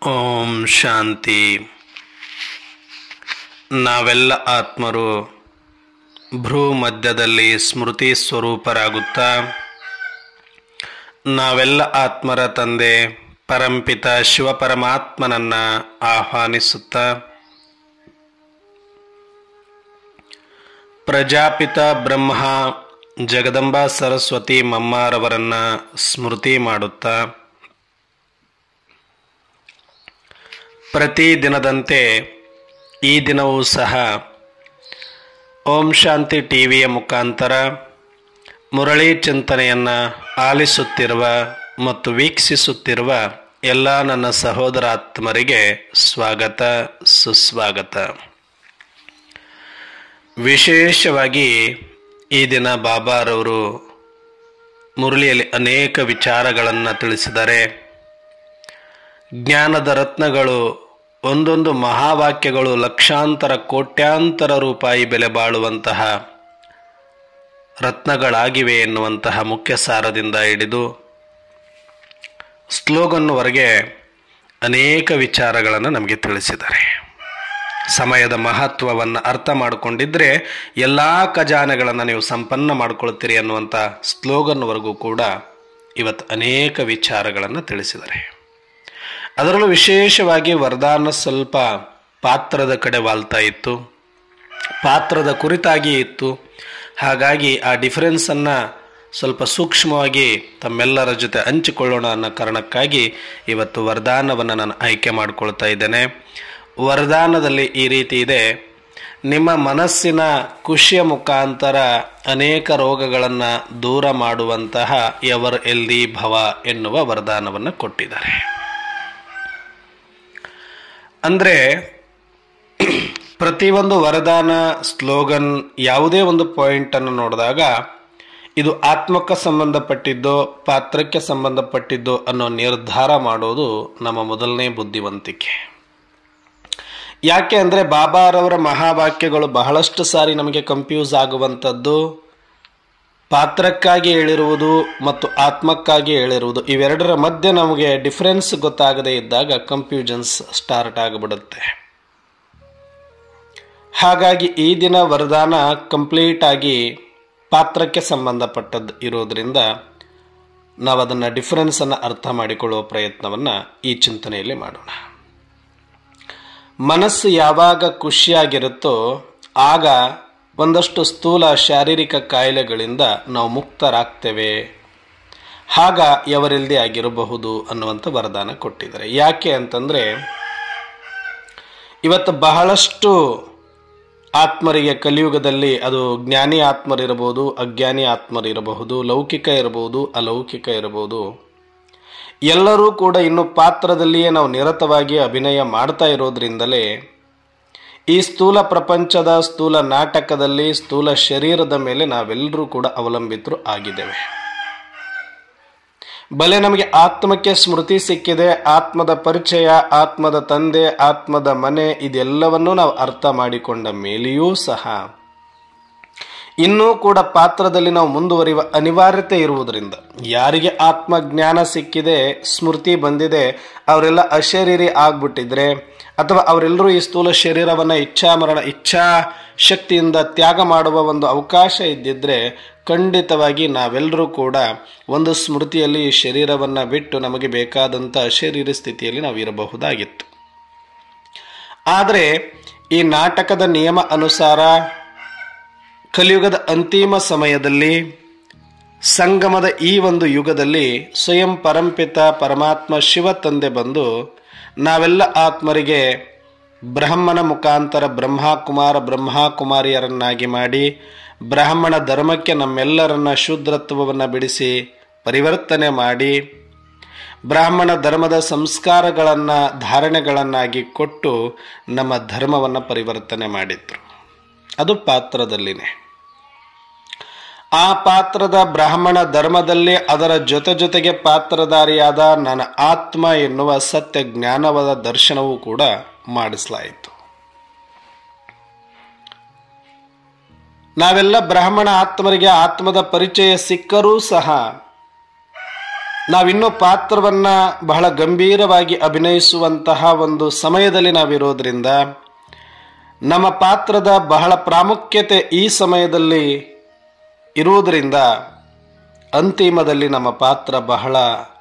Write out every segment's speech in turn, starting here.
ಓಂ ಶಾಂತಿ ನಾವೆಲ್ಲ ಆತ್ಮರು ಭ್ರೂ ಮಧ್ಯದಲ್ಲಿ ಸ್ಮೃತಿ ಸ್ವರೂಪರಾಗುತ್ತಾ ನಾವೆಲ್ಲ ಆತ್ಮರ ತಂದೆ ಪರಂಪಿತ ಶಿವಪರಮಾತ್ಮನನ್ನ ಆಹ್ವಾನಿಸುತ್ತಾ ಪ್ರಜಾಪಿತ ಬ್ರಹ್ಮ ಜಗದಂಬಾ ಸರಸ್ವತಿ ಮಮ್ಮಾರವರನ್ನ ಸ್ಮೃತಿ ಮಾಡುತ್ತಾ ಪ್ರತಿ ದಿನದಂತೆ ಈ ದಿನವೂ ಸಹ ಓಂ ಶಾಂತಿ ಟಿವಿಯ ಮುಖಾಂತರ ಮುರಳಿ ಚಿಂತನೆಯನ್ನು ಆಲಿಸುತ್ತಿರುವ ಮತ್ತು ವೀಕ್ಷಿಸುತ್ತಿರುವ ಎಲ್ಲ ನನ್ನ ಸಹೋದರಾತ್ಮರಿಗೆ ಸ್ವಾಗತ ಸುಸ್ವಾಗತ ವಿಶೇಷವಾಗಿ ಈ ದಿನ ಬಾಬಾರವರು ಮುರಳಿಯಲ್ಲಿ ಅನೇಕ ವಿಚಾರಗಳನ್ನು ತಿಳಿಸಿದ್ದಾರೆ ಜ್ಞಾನದ ರತ್ನಗಳು ಒಂದೊಂದು ಮಹಾವಾಕ್ಯಗಳು ಲಕ್ಷಾಂತರ ಕೋಟ್ಯಾಂತರ ರೂಪಾಯಿ ಬೆಲೆ ಬಾಳುವಂತಹ ರತ್ನಗಳಾಗಿವೆ ಎನ್ನುವಂತಹ ಮುಖ್ಯ ಸಾರದಿಂದ ಹಿಡಿದು ಸ್ಲೋಗನ್ವರೆಗೆ ಅನೇಕ ವಿಚಾರಗಳನ್ನು ನಮಗೆ ತಿಳಿಸಿದ್ದಾರೆ ಸಮಯದ ಮಹತ್ವವನ್ನು ಅರ್ಥ ಮಾಡಿಕೊಂಡಿದ್ರೆ ಎಲ್ಲ ಖಜಾನೆಗಳನ್ನು ನೀವು ಸಂಪನ್ನ ಮಾಡ್ಕೊಳ್ತೀರಿ ಅನ್ನುವಂಥ ಸ್ಲೋಗನ್ವರೆಗೂ ಕೂಡ ಇವತ್ತು ಅನೇಕ ವಿಚಾರಗಳನ್ನು ತಿಳಿಸಿದ್ದಾರೆ ಅದರಲ್ಲೂ ವಿಶೇಷವಾಗಿ ವರದಾನ ಸ್ವಲ್ಪ ಪಾತ್ರದ ಕಡೆ ವಾಲ್ತಾ ಇತ್ತು ಪಾತ್ರದ ಕುರಿತಾಗಿ ಇತ್ತು ಹಾಗಾಗಿ ಆ ಡಿಫರೆನ್ಸನ್ನು ಸ್ವಲ್ಪ ಸೂಕ್ಷ್ಮವಾಗಿ ತಮ್ಮೆಲ್ಲರ ಜೊತೆ ಹಂಚಿಕೊಳ್ಳೋಣ ಅನ್ನೋ ಕಾರಣಕ್ಕಾಗಿ ಇವತ್ತು ವರದಾನವನ್ನು ನಾನು ಆಯ್ಕೆ ಮಾಡಿಕೊಳ್ತಾ ಇದ್ದೇನೆ ವರದಾನದಲ್ಲಿ ಈ ರೀತಿ ಇದೆ ನಿಮ್ಮ ಮನಸ್ಸಿನ ಖುಷಿಯ ಮುಖಾಂತರ ಅನೇಕ ರೋಗಗಳನ್ನು ದೂರ ಮಾಡುವಂತಹ ಎವರ್ ಎಲ್ದಿ ಭವ ಎನ್ನುವ ವರದಾನವನ್ನು ಕೊಟ್ಟಿದ್ದಾರೆ ಅಂದರೆ ಪ್ರತಿಯೊಂದು ವರದಾನ ಸ್ಲೋಗನ್ ಯಾವುದೇ ಒಂದು ಪಾಯಿಂಟನ್ನು ನೋಡಿದಾಗ ಇದು ಆತ್ಮಕ್ಕೆ ಸಂಬಂಧಪಟ್ಟಿದ್ದೋ ಪಾತ್ರಕ್ಕೆ ಸಂಬಂಧಪಟ್ಟಿದ್ದೋ ಅನ್ನೋ ನಿರ್ಧಾರ ಮಾಡೋದು ನಮ್ಮ ಮೊದಲನೇ ಬುದ್ಧಿವಂತಿಕೆ ಯಾಕೆ ಅಂದರೆ ಬಾಬಾರವರ ಮಹಾವಾಕ್ಯಗಳು ಬಹಳಷ್ಟು ಸಾರಿ ನಮಗೆ ಕನ್ಫ್ಯೂಸ್ ಆಗುವಂಥದ್ದು ಪಾತ್ರಕ್ಕಾಗಿ ಹೇಳಿರುವುದು ಮತ್ತು ಆತ್ಮಕ್ಕಾಗಿ ಹೇಳಿರುವುದು ಇವೆರಡರ ಮಧ್ಯೆ ನಮಗೆ ಡಿಫರೆನ್ಸ್ ಗೊತ್ತಾಗದೇ ಇದ್ದಾಗ ಕನ್ಫ್ಯೂಷನ್ಸ್ ಸ್ಟಾರ್ಟ್ ಆಗಿಬಿಡುತ್ತೆ ಹಾಗಾಗಿ ಈ ದಿನ ವರದಾನ ಕಂಪ್ಲೀಟ್ ಆಗಿ ಪಾತ್ರಕ್ಕೆ ಸಂಬಂಧಪಟ್ಟದ್ದು ಇರೋದ್ರಿಂದ ನಾವು ಅದನ್ನು ಡಿಫರೆನ್ಸನ್ನು ಅರ್ಥ ಮಾಡಿಕೊಳ್ಳುವ ಪ್ರಯತ್ನವನ್ನು ಈ ಚಿಂತನೆಯಲ್ಲಿ ಮಾಡೋಣ ಮನಸ್ಸು ಯಾವಾಗ ಖುಷಿಯಾಗಿರುತ್ತೋ ಆಗ ಒಂದಷ್ಟು ಸ್ಥೂಲ ಶಾರೀರಿಕ ಕಾಯಿಲೆಗಳಿಂದ ನಾವು ಮುಕ್ತರಾಗ್ತೇವೆ ಆಗ ಎವರಿಲ್ಲದೆ ಆಗಿರಬಹುದು ಅನ್ನುವಂಥ ವರದಾನ ಕೊಟ್ಟಿದ್ದಾರೆ ಯಾಕೆ ಅಂತಂದರೆ ಇವತ್ತು ಬಹಳಷ್ಟು ಆತ್ಮರಿಗೆ ಕಲಿಯುಗದಲ್ಲಿ ಅದು ಜ್ಞಾನಿ ಆತ್ಮರಿರಬಹುದು ಅಜ್ಞಾನಿ ಆತ್ಮರಿರಬಹುದು ಲೌಕಿಕ ಇರಬಹುದು ಅಲೌಕಿಕ ಇರಬಹುದು ಎಲ್ಲರೂ ಕೂಡ ಇನ್ನು ಪಾತ್ರದಲ್ಲಿಯೇ ನಾವು ನಿರತವಾಗಿ ಅಭಿನಯ ಮಾಡ್ತಾ ಇರೋದ್ರಿಂದಲೇ ಈ ಸ್ಥೂಲ ಪ್ರಪಂಚದ ಸ್ಥೂಲ ನಾಟಕದಲ್ಲಿ ಸ್ಥೂಲ ಶರೀರದ ಮೇಲೆ ನಾವೆಲ್ಲರೂ ಕೂಡ ಅವಲಂಬಿತರು ಆಗಿದ್ದೇವೆ ಬಲೆ ನಮಗೆ ಆತ್ಮಕ್ಕೆ ಸ್ಮೃತಿ ಸಿಕ್ಕಿದೆ ಆತ್ಮದ ಪರಿಚಯ ಆತ್ಮದ ತಂದೆ ಆತ್ಮದ ಮನೆ ಇದೆಲ್ಲವನ್ನೂ ನಾವು ಅರ್ಥ ಮಾಡಿಕೊಂಡ ಮೇಲೆಯೂ ಸಹ ಇನ್ನೂ ಕೂಡ ಪಾತ್ರದಲ್ಲಿ ನಾವು ಮುಂದುವರಿಯುವ ಅನಿವಾರ್ಯತೆ ಇರುವುದರಿಂದ ಯಾರಿಗೆ ಆತ್ಮ ಜ್ಞಾನ ಸಿಕ್ಕಿದೆ ಸ್ಮೃತಿ ಬಂದಿದೆ ಅವರೆಲ್ಲ ಅಶರೀರಿ ಆಗ್ಬಿಟ್ಟಿದ್ರೆ ಅಥವಾ ಅವರೆಲ್ಲರೂ ಈ ಸ್ಥೂಲ ಶರೀರವನ್ನು ಇಚ್ಛಾ ಮರಣ ಇಚ್ಛಾ ಶಕ್ತಿಯಿಂದ ತ್ಯಾಗ ಮಾಡುವ ಒಂದು ಅವಕಾಶ ಇದ್ದಿದ್ರೆ ಖಂಡಿತವಾಗಿ ನಾವೆಲ್ಲರೂ ಕೂಡ ಒಂದು ಸ್ಮೃತಿಯಲ್ಲಿ ಈ ಶರೀರವನ್ನು ಬಿಟ್ಟು ನಮಗೆ ಬೇಕಾದಂಥ ಅಶರೀರಿ ಸ್ಥಿತಿಯಲ್ಲಿ ನಾವು ಇರಬಹುದಾಗಿತ್ತು ಆದರೆ ಈ ನಾಟಕದ ನಿಯಮ ಅನುಸಾರ ಕಲಿಯುಗದ ಅಂತಿಮ ಸಮಯದಲ್ಲಿ ಸಂಗಮದ ಈ ಒಂದು ಯುಗದಲ್ಲಿ ಸ್ವಯಂ ಪರಂಪಿತ ಪರಮಾತ್ಮ ಶಿವ ತಂದೆ ಬಂದು ನಾವೆಲ್ಲ ಆತ್ಮರಿಗೆ ಬ್ರಹ್ಮನ ಮುಖಾಂತರ ಬ್ರಹ್ಮಕುಮಾರ ಬ್ರಹ್ಮಕುಮಾರಿಯರನ್ನಾಗಿ ಮಾಡಿ ಬ್ರಾಹ್ಮಣ ಧರ್ಮಕ್ಕೆ ನಮ್ಮೆಲ್ಲರನ್ನ ಶೂದ್ರತ್ವವನ್ನು ಬಿಡಿಸಿ ಪರಿವರ್ತನೆ ಮಾಡಿ ಬ್ರಾಹ್ಮಣ ಧರ್ಮದ ಸಂಸ್ಕಾರಗಳನ್ನು ಧಾರಣೆಗಳನ್ನಾಗಿ ಕೊಟ್ಟು ನಮ್ಮ ಧರ್ಮವನ್ನು ಪರಿವರ್ತನೆ ಮಾಡಿದ್ರು ಅದು ಪಾತ್ರದಲ್ಲಿನೇ ಆ ಪಾತ್ರದ ಬ್ರಾಹ್ಮಣ ಧರ್ಮದಲ್ಲಿ ಅದರ ಜೊತೆ ಜೊತೆಗೆ ಪಾತ್ರಧಾರಿಯಾದ ನನ್ನ ಆತ್ಮ ಎನ್ನುವ ಸತ್ಯ ಜ್ಞಾನವಾದ ದರ್ಶನವೂ ಕೂಡ ಮಾಡಿಸಲಾಯಿತು ನಾವೆಲ್ಲ ಬ್ರಾಹ್ಮಣ ಆತ್ಮರಿಗೆ ಆತ್ಮದ ಪರಿಚಯ ಸಿಕ್ಕರೂ ಸಹ ನಾವಿನ್ನೂ ಪಾತ್ರವನ್ನ ಬಹಳ ಗಂಭೀರವಾಗಿ ಅಭಿನಯಿಸುವಂತಹ ಒಂದು ಸಮಯದಲ್ಲಿ ನಾವಿರೋದ್ರಿಂದ ನಮ್ಮ ಪಾತ್ರದ ಬಹಳ ಪ್ರಾಮುಖ್ಯತೆ ಈ ಸಮಯದಲ್ಲಿ ಇರುವುದರಿಂದ ಅಂತಿಮದಲ್ಲಿ ನಮ್ಮ ಪಾತ್ರ ಬಹಳ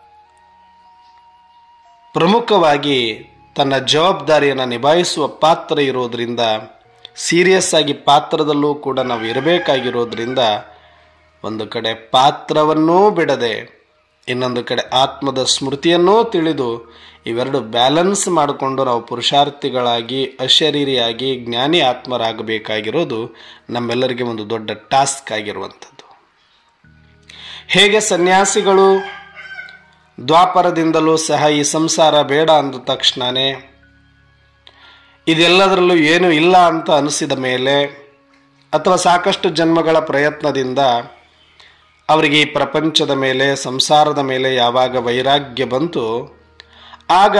ಪ್ರಮುಖವಾಗಿ ತನ್ನ ಜವಾಬ್ದಾರಿಯನ್ನು ನಿಭಾಯಿಸುವ ಪಾತ್ರ ಇರೋದ್ರಿಂದ ಸೀರಿಯಸ್ ಆಗಿ ಪಾತ್ರದಲ್ಲೂ ಕೂಡ ನಾವು ಇರಬೇಕಾಗಿರೋದ್ರಿಂದ ಒಂದು ಕಡೆ ಪಾತ್ರವನ್ನೂ ಬಿಡದೆ ಇನ್ನೊಂದು ಕಡೆ ಆತ್ಮದ ಸ್ಮೃತಿಯನ್ನೂ ತಿಳಿದು ಇವೆರಡು ಬ್ಯಾಲೆನ್ಸ್ ಮಾಡಿಕೊಂಡು ನಾವು ಪುರುಷಾರ್ಥಿಗಳಾಗಿ ಅಶರೀರಿಯಾಗಿ ಜ್ಞಾನಿ ಆತ್ಮರಾಗಬೇಕಾಗಿರೋದು ನಮ್ಮೆಲ್ಲರಿಗೆ ಒಂದು ದೊಡ್ಡ ಟಾಸ್ಕ್ ಆಗಿರುವಂಥದ್ದು ಹೇಗೆ ಸನ್ಯಾಸಿಗಳು ದ್ವಾಪರದಿಂದಲೂ ಸಹ ಈ ಸಂಸಾರ ಬೇಡ ಅಂದ ತಕ್ಷಣವೇ ಇದೆಲ್ಲದರಲ್ಲೂ ಏನು ಇಲ್ಲ ಅಂತ ಅನಿಸಿದ ಮೇಲೆ ಅಥವಾ ಸಾಕಷ್ಟು ಜನ್ಮಗಳ ಪ್ರಯತ್ನದಿಂದ ಅವರಿಗೆ ಈ ಪ್ರಪಂಚದ ಮೇಲೆ ಸಂಸಾರದ ಮೇಲೆ ಯಾವಾಗ ವೈರಾಗ್ಯ ಬಂತು ಆಗ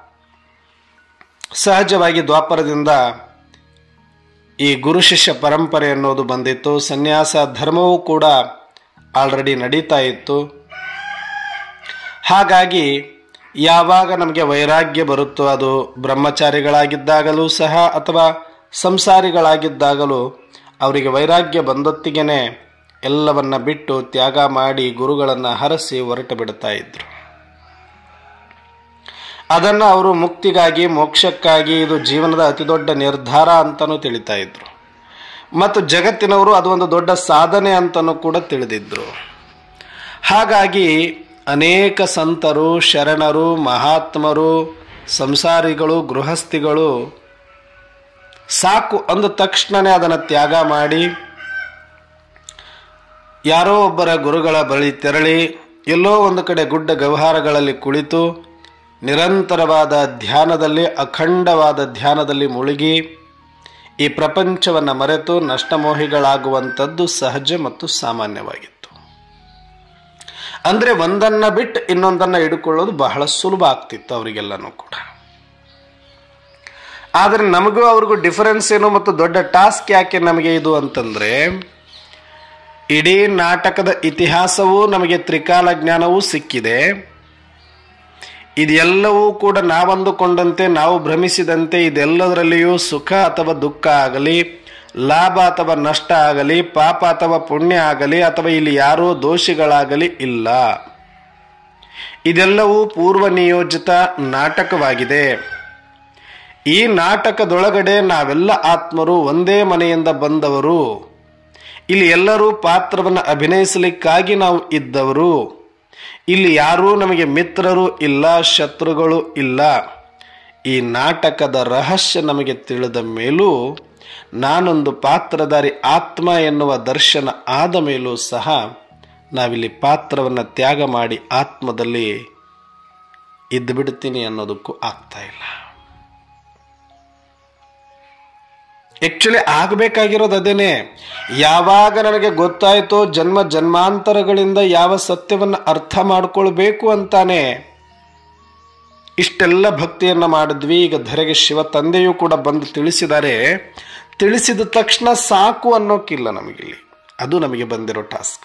ಸಹಜವಾಗಿ ದ್ವಾಪರದಿಂದ ಈ ಗುರು ಶಿಷ್ಯ ಪರಂಪರೆ ಅನ್ನೋದು ಬಂದಿತ್ತು ಸನ್ಯಾಸ ಧರ್ಮವೂ ಕೂಡ ಆಲ್ರೆಡಿ ನಡೀತಾ ಇತ್ತು ಹಾಗಾಗಿ ಯಾವಾಗ ನಮಗೆ ವೈರಾಗ್ಯ ಬರುತ್ತೋ ಅದು ಬ್ರಹ್ಮಚಾರಿಗಳಾಗಿದ್ದಾಗಲೂ ಸಹ ಅಥವಾ ಸಂಸಾರಿಗಳಾಗಿದ್ದಾಗಲೂ ಅವರಿಗೆ ವೈರಾಗ್ಯ ಬಂದೊತ್ತಿಗೆನೆ ಎಲ್ಲವನ್ನ ಬಿಟ್ಟು ತ್ಯಾಗ ಮಾಡಿ ಗುರುಗಳನ್ನು ಹರಸಿ ಹೊರಟು ಬಿಡ್ತಾ ಇದ್ರು ಅದನ್ನು ಅವರು ಮುಕ್ತಿಗಾಗಿ ಮೋಕ್ಷಕ್ಕಾಗಿ ಇದು ಜೀವನದ ಅತಿದೊಡ್ಡ ನಿರ್ಧಾರ ಅಂತಲೂ ತಿಳಿತಾ ಇದ್ರು ಮತ್ತು ಜಗತ್ತಿನವರು ಅದು ಒಂದು ದೊಡ್ಡ ಸಾಧನೆ ಅಂತಲೂ ಕೂಡ ತಿಳಿದಿದ್ರು ಹಾಗಾಗಿ ಅನೇಕ ಸಂತರು ಶರಣರು ಮಹಾತ್ಮರು ಸಂಸಾರಿಗಳು ಗೃಹಸ್ಥಿಗಳು ಸಾಕು ಅಂದ ತಕ್ಷಣವೇ ಅದನ್ನು ತ್ಯಾಗ ಮಾಡಿ ಯಾರೋ ಒಬ್ಬರ ಗುರುಗಳ ಬಳಿ ತೆರಳಿ ಎಲ್ಲೋ ಒಂದು ಕಡೆ ಗುಡ್ಡ ವ್ಯವಹಾರಗಳಲ್ಲಿ ಕುಳಿತು ನಿರಂತರವಾದ ಧ್ಯಾನದಲ್ಲಿ ಅಖಂಡವಾದ ಧ್ಯಾನದಲ್ಲಿ ಮುಳುಗಿ ಈ ಪ್ರಪಂಚವನ್ನು ಮರೆತು ನಷ್ಟಮೋಹಿಗಳಾಗುವಂಥದ್ದು ಸಹಜ ಮತ್ತು ಸಾಮಾನ್ಯವಾಗಿತ್ತು ಅಂದರೆ ಒಂದನ್ನ ಬಿಟ್ಟು ಇನ್ನೊಂದನ್ನ ಹಿಡ್ಕೊಳ್ಳೋದು ಬಹಳ ಸುಲಭ ಆಗ್ತಿತ್ತು ಅವರಿಗೆಲ್ಲನೂ ಕೂಡ ಆದರೆ ನಮಗೂ ಅವ್ರಿಗೂ ಡಿಫರೆನ್ಸ್ ಏನು ಮತ್ತು ದೊಡ್ಡ ಟಾಸ್ಕ್ ಯಾಕೆ ನಮಗೆ ಇದು ಅಂತಂದ್ರೆ ಇಡೀ ನಾಟಕದ ಇತಿಹಾಸವೂ ನಮಗೆ ತ್ರಿಕಾಲ ಜ್ಞಾನವೂ ಸಿಕ್ಕಿದೆ ಇದೆಲ್ಲವೂ ಕೂಡ ನಾವಂದುಕೊಂಡಂತೆ ನಾವು ಭ್ರಮಿಸಿದಂತೆ ಇದೆಲ್ಲದರಲ್ಲಿಯೂ ಸುಖ ಅಥವಾ ದುಃಖ ಆಗಲಿ ಲಾಭ ಅಥವಾ ನಷ್ಟ ಆಗಲಿ ಪಾಪ ಅಥವಾ ಪುಣ್ಯ ಆಗಲಿ ಅಥವಾ ಇಲ್ಲಿ ಯಾರೋ ದೋಷಿಗಳಾಗಲಿ ಇಲ್ಲ ಇದೆಲ್ಲವೂ ಪೂರ್ವ ನಿಯೋಜಿತ ನಾಟಕವಾಗಿದೆ ಈ ನಾಟಕದೊಳಗಡೆ ನಾವೆಲ್ಲ ಆತ್ಮರು ಒಂದೇ ಮನೆಯಿಂದ ಬಂದವರು ಇಲ್ಲಿ ಎಲ್ಲರೂ ಪಾತ್ರವನ್ನು ಅಭಿನಯಿಸಲಿಕ್ಕಾಗಿ ನಾವು ಇದ್ದವರು ಇಲ್ಲಿ ಯಾರೂ ನಮಗೆ ಮಿತ್ರರು ಇಲ್ಲ ಶತ್ರುಗಳು ಇಲ್ಲ ಈ ನಾಟಕದ ರಹಸ್ಯ ನಮಗೆ ತಿಳಿದ ಮೇಲೂ ನಾನೊಂದು ಪಾತ್ರಧಾರಿ ಆತ್ಮ ಎನ್ನುವ ದರ್ಶನ ಆದ ಮೇಲೂ ಸಹ ನಾವಿಲ್ಲಿ ಪಾತ್ರವನ್ನು ತ್ಯಾಗ ಮಾಡಿ ಆತ್ಮದಲ್ಲಿ ಇದ್ದು ಬಿಡ್ತೀನಿ ಅನ್ನೋದಕ್ಕೂ ಆಗ್ತಾ ಇಲ್ಲ ಆಕ್ಚುಲಿ ಆಗಬೇಕಾಗಿರೋದು ಅದೇನೆ ಯಾವಾಗ ನನಗೆ ಗೊತ್ತಾಯ್ತೋ ಜನ್ಮ ಜನ್ಮಾಂತರಗಳಿಂದ ಯಾವ ಸತ್ಯವನ್ನು ಅರ್ಥ ಮಾಡ್ಕೊಳ್ಬೇಕು ಅಂತಾನೆ ಇಷ್ಟೆಲ್ಲ ಭಕ್ತಿಯನ್ನ ಮಾಡಿದ್ವಿ ಈಗ ಧರೆಗೆ ಶಿವ ತಂದೆಯೂ ಕೂಡ ಬಂದು ತಿಳಿಸಿದ್ದಾರೆ ತಿಳಿಸಿದ ತಕ್ಷಣ ಸಾಕು ಅನ್ನೋಕ್ಕಿಲ್ಲ ನಮಗಿಲ್ಲಿ ಅದು ನಮಗೆ ಬಂದಿರೋ ಟಾಸ್ಕ್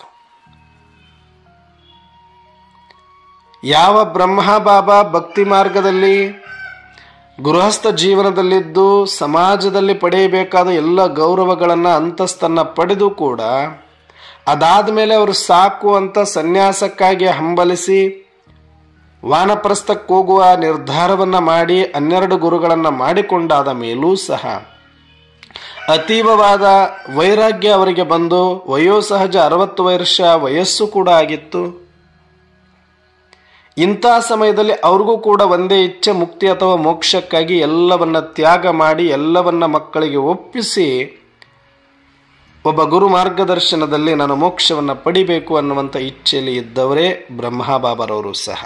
ಯಾವ ಬ್ರಹ್ಮ ಬಾಬಾ ಭಕ್ತಿ ಮಾರ್ಗದಲ್ಲಿ ಗೃಹಸ್ಥ ಜೀವನದಲ್ಲಿದ್ದು ಸಮಾಜದಲ್ಲಿ ಪಡೆಯಬೇಕಾದ ಎಲ್ಲ ಗೌರವಗಳನ್ನು ಅಂತಸ್ತನ್ನು ಪಡೆದು ಕೂಡ ಅದಾದ ಮೇಲೆ ಅವರು ಸಾಕು ಅಂತ ಸನ್ಯಾಸಕ್ಕಾಗಿ ಹಂಬಲಿಸಿ ವಾನಪ್ರಸ್ಥಕ್ಕೆ ಹೋಗುವ ನಿರ್ಧಾರವನ್ನು ಮಾಡಿ ಹನ್ನೆರಡು ಗುರುಗಳನ್ನು ಮಾಡಿಕೊಂಡಾದ ಮೇಲೂ ಸಹ ಅತೀವವಾದ ವೈರಾಗ್ಯ ಅವರಿಗೆ ಬಂದು ವಯೋಸಹಜ ಅರವತ್ತು ವರ್ಷ ವಯಸ್ಸು ಕೂಡ ಆಗಿತ್ತು ಇಂಥ ಸಮಯದಲ್ಲಿ ಅವ್ರಿಗೂ ಕೂಡ ಒಂದೇ ಇಚ್ಛೆ ಮುಕ್ತಿ ಅಥವಾ ಮೋಕ್ಷಕ್ಕಾಗಿ ಎಲ್ಲವನ್ನ ತ್ಯಾಗ ಮಾಡಿ ಎಲ್ಲವನ್ನ ಮಕ್ಕಳಿಗೆ ಒಪ್ಪಿಸಿ ಒಬ್ಬ ಗುರು ಮಾರ್ಗದರ್ಶನದಲ್ಲಿ ನಾನು ಮೋಕ್ಷವನ್ನು ಪಡಿಬೇಕು ಅನ್ನುವಂಥ ಇಚ್ಛೆಯಲ್ಲಿ ಇದ್ದವರೇ ಬ್ರಹ್ಮಬಾಬರವರು ಸಹ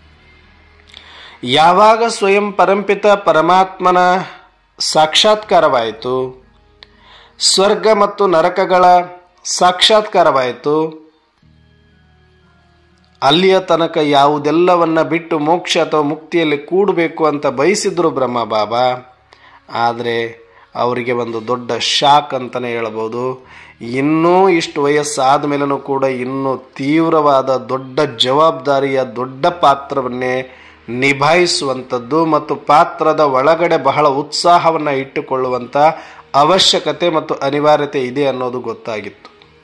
ಯಾವಾಗ ಸ್ವಯಂ ಪರಂಪಿತ ಪರಮಾತ್ಮನ ಸಾಕ್ಷಾತ್ಕಾರವಾಯಿತು ಸ್ವರ್ಗ ಮತ್ತು ನರಕಗಳ ಸಾಕ್ಷಾತ್ಕಾರವಾಯಿತು ಅಲ್ಲಿಯ ತನಕ ಯಾವುದೆಲ್ಲವನ್ನ ಬಿಟ್ಟು ಮೋಕ್ಷ ಅಥವಾ ಮುಕ್ತಿಯಲ್ಲಿ ಕೂಡಬೇಕು ಅಂತ ಬಯಸಿದ್ರು ಬ್ರಹ್ಮ ಬಾಬಾ ಆದರೆ ಅವರಿಗೆ ಒಂದು ದೊಡ್ಡ ಶಾಕ್ ಅಂತಲೇ ಹೇಳ್ಬೋದು ಇನ್ನೂ ಇಷ್ಟು ವಯಸ್ಸಾದ ಮೇಲೂ ಕೂಡ ಇನ್ನೂ ತೀವ್ರವಾದ ದೊಡ್ಡ ಜವಾಬ್ದಾರಿಯ ದೊಡ್ಡ ಪಾತ್ರವನ್ನೇ ನಿಭಾಯಿಸುವಂಥದ್ದು ಮತ್ತು ಪಾತ್ರದ ಒಳಗಡೆ ಬಹಳ ಉತ್ಸಾಹವನ್ನು ಇಟ್ಟುಕೊಳ್ಳುವಂಥ ಅವಶ್ಯಕತೆ ಮತ್ತು ಅನಿವಾರ್ಯತೆ ಇದೆ ಅನ್ನೋದು ಗೊತ್ತಾಗಿತ್ತು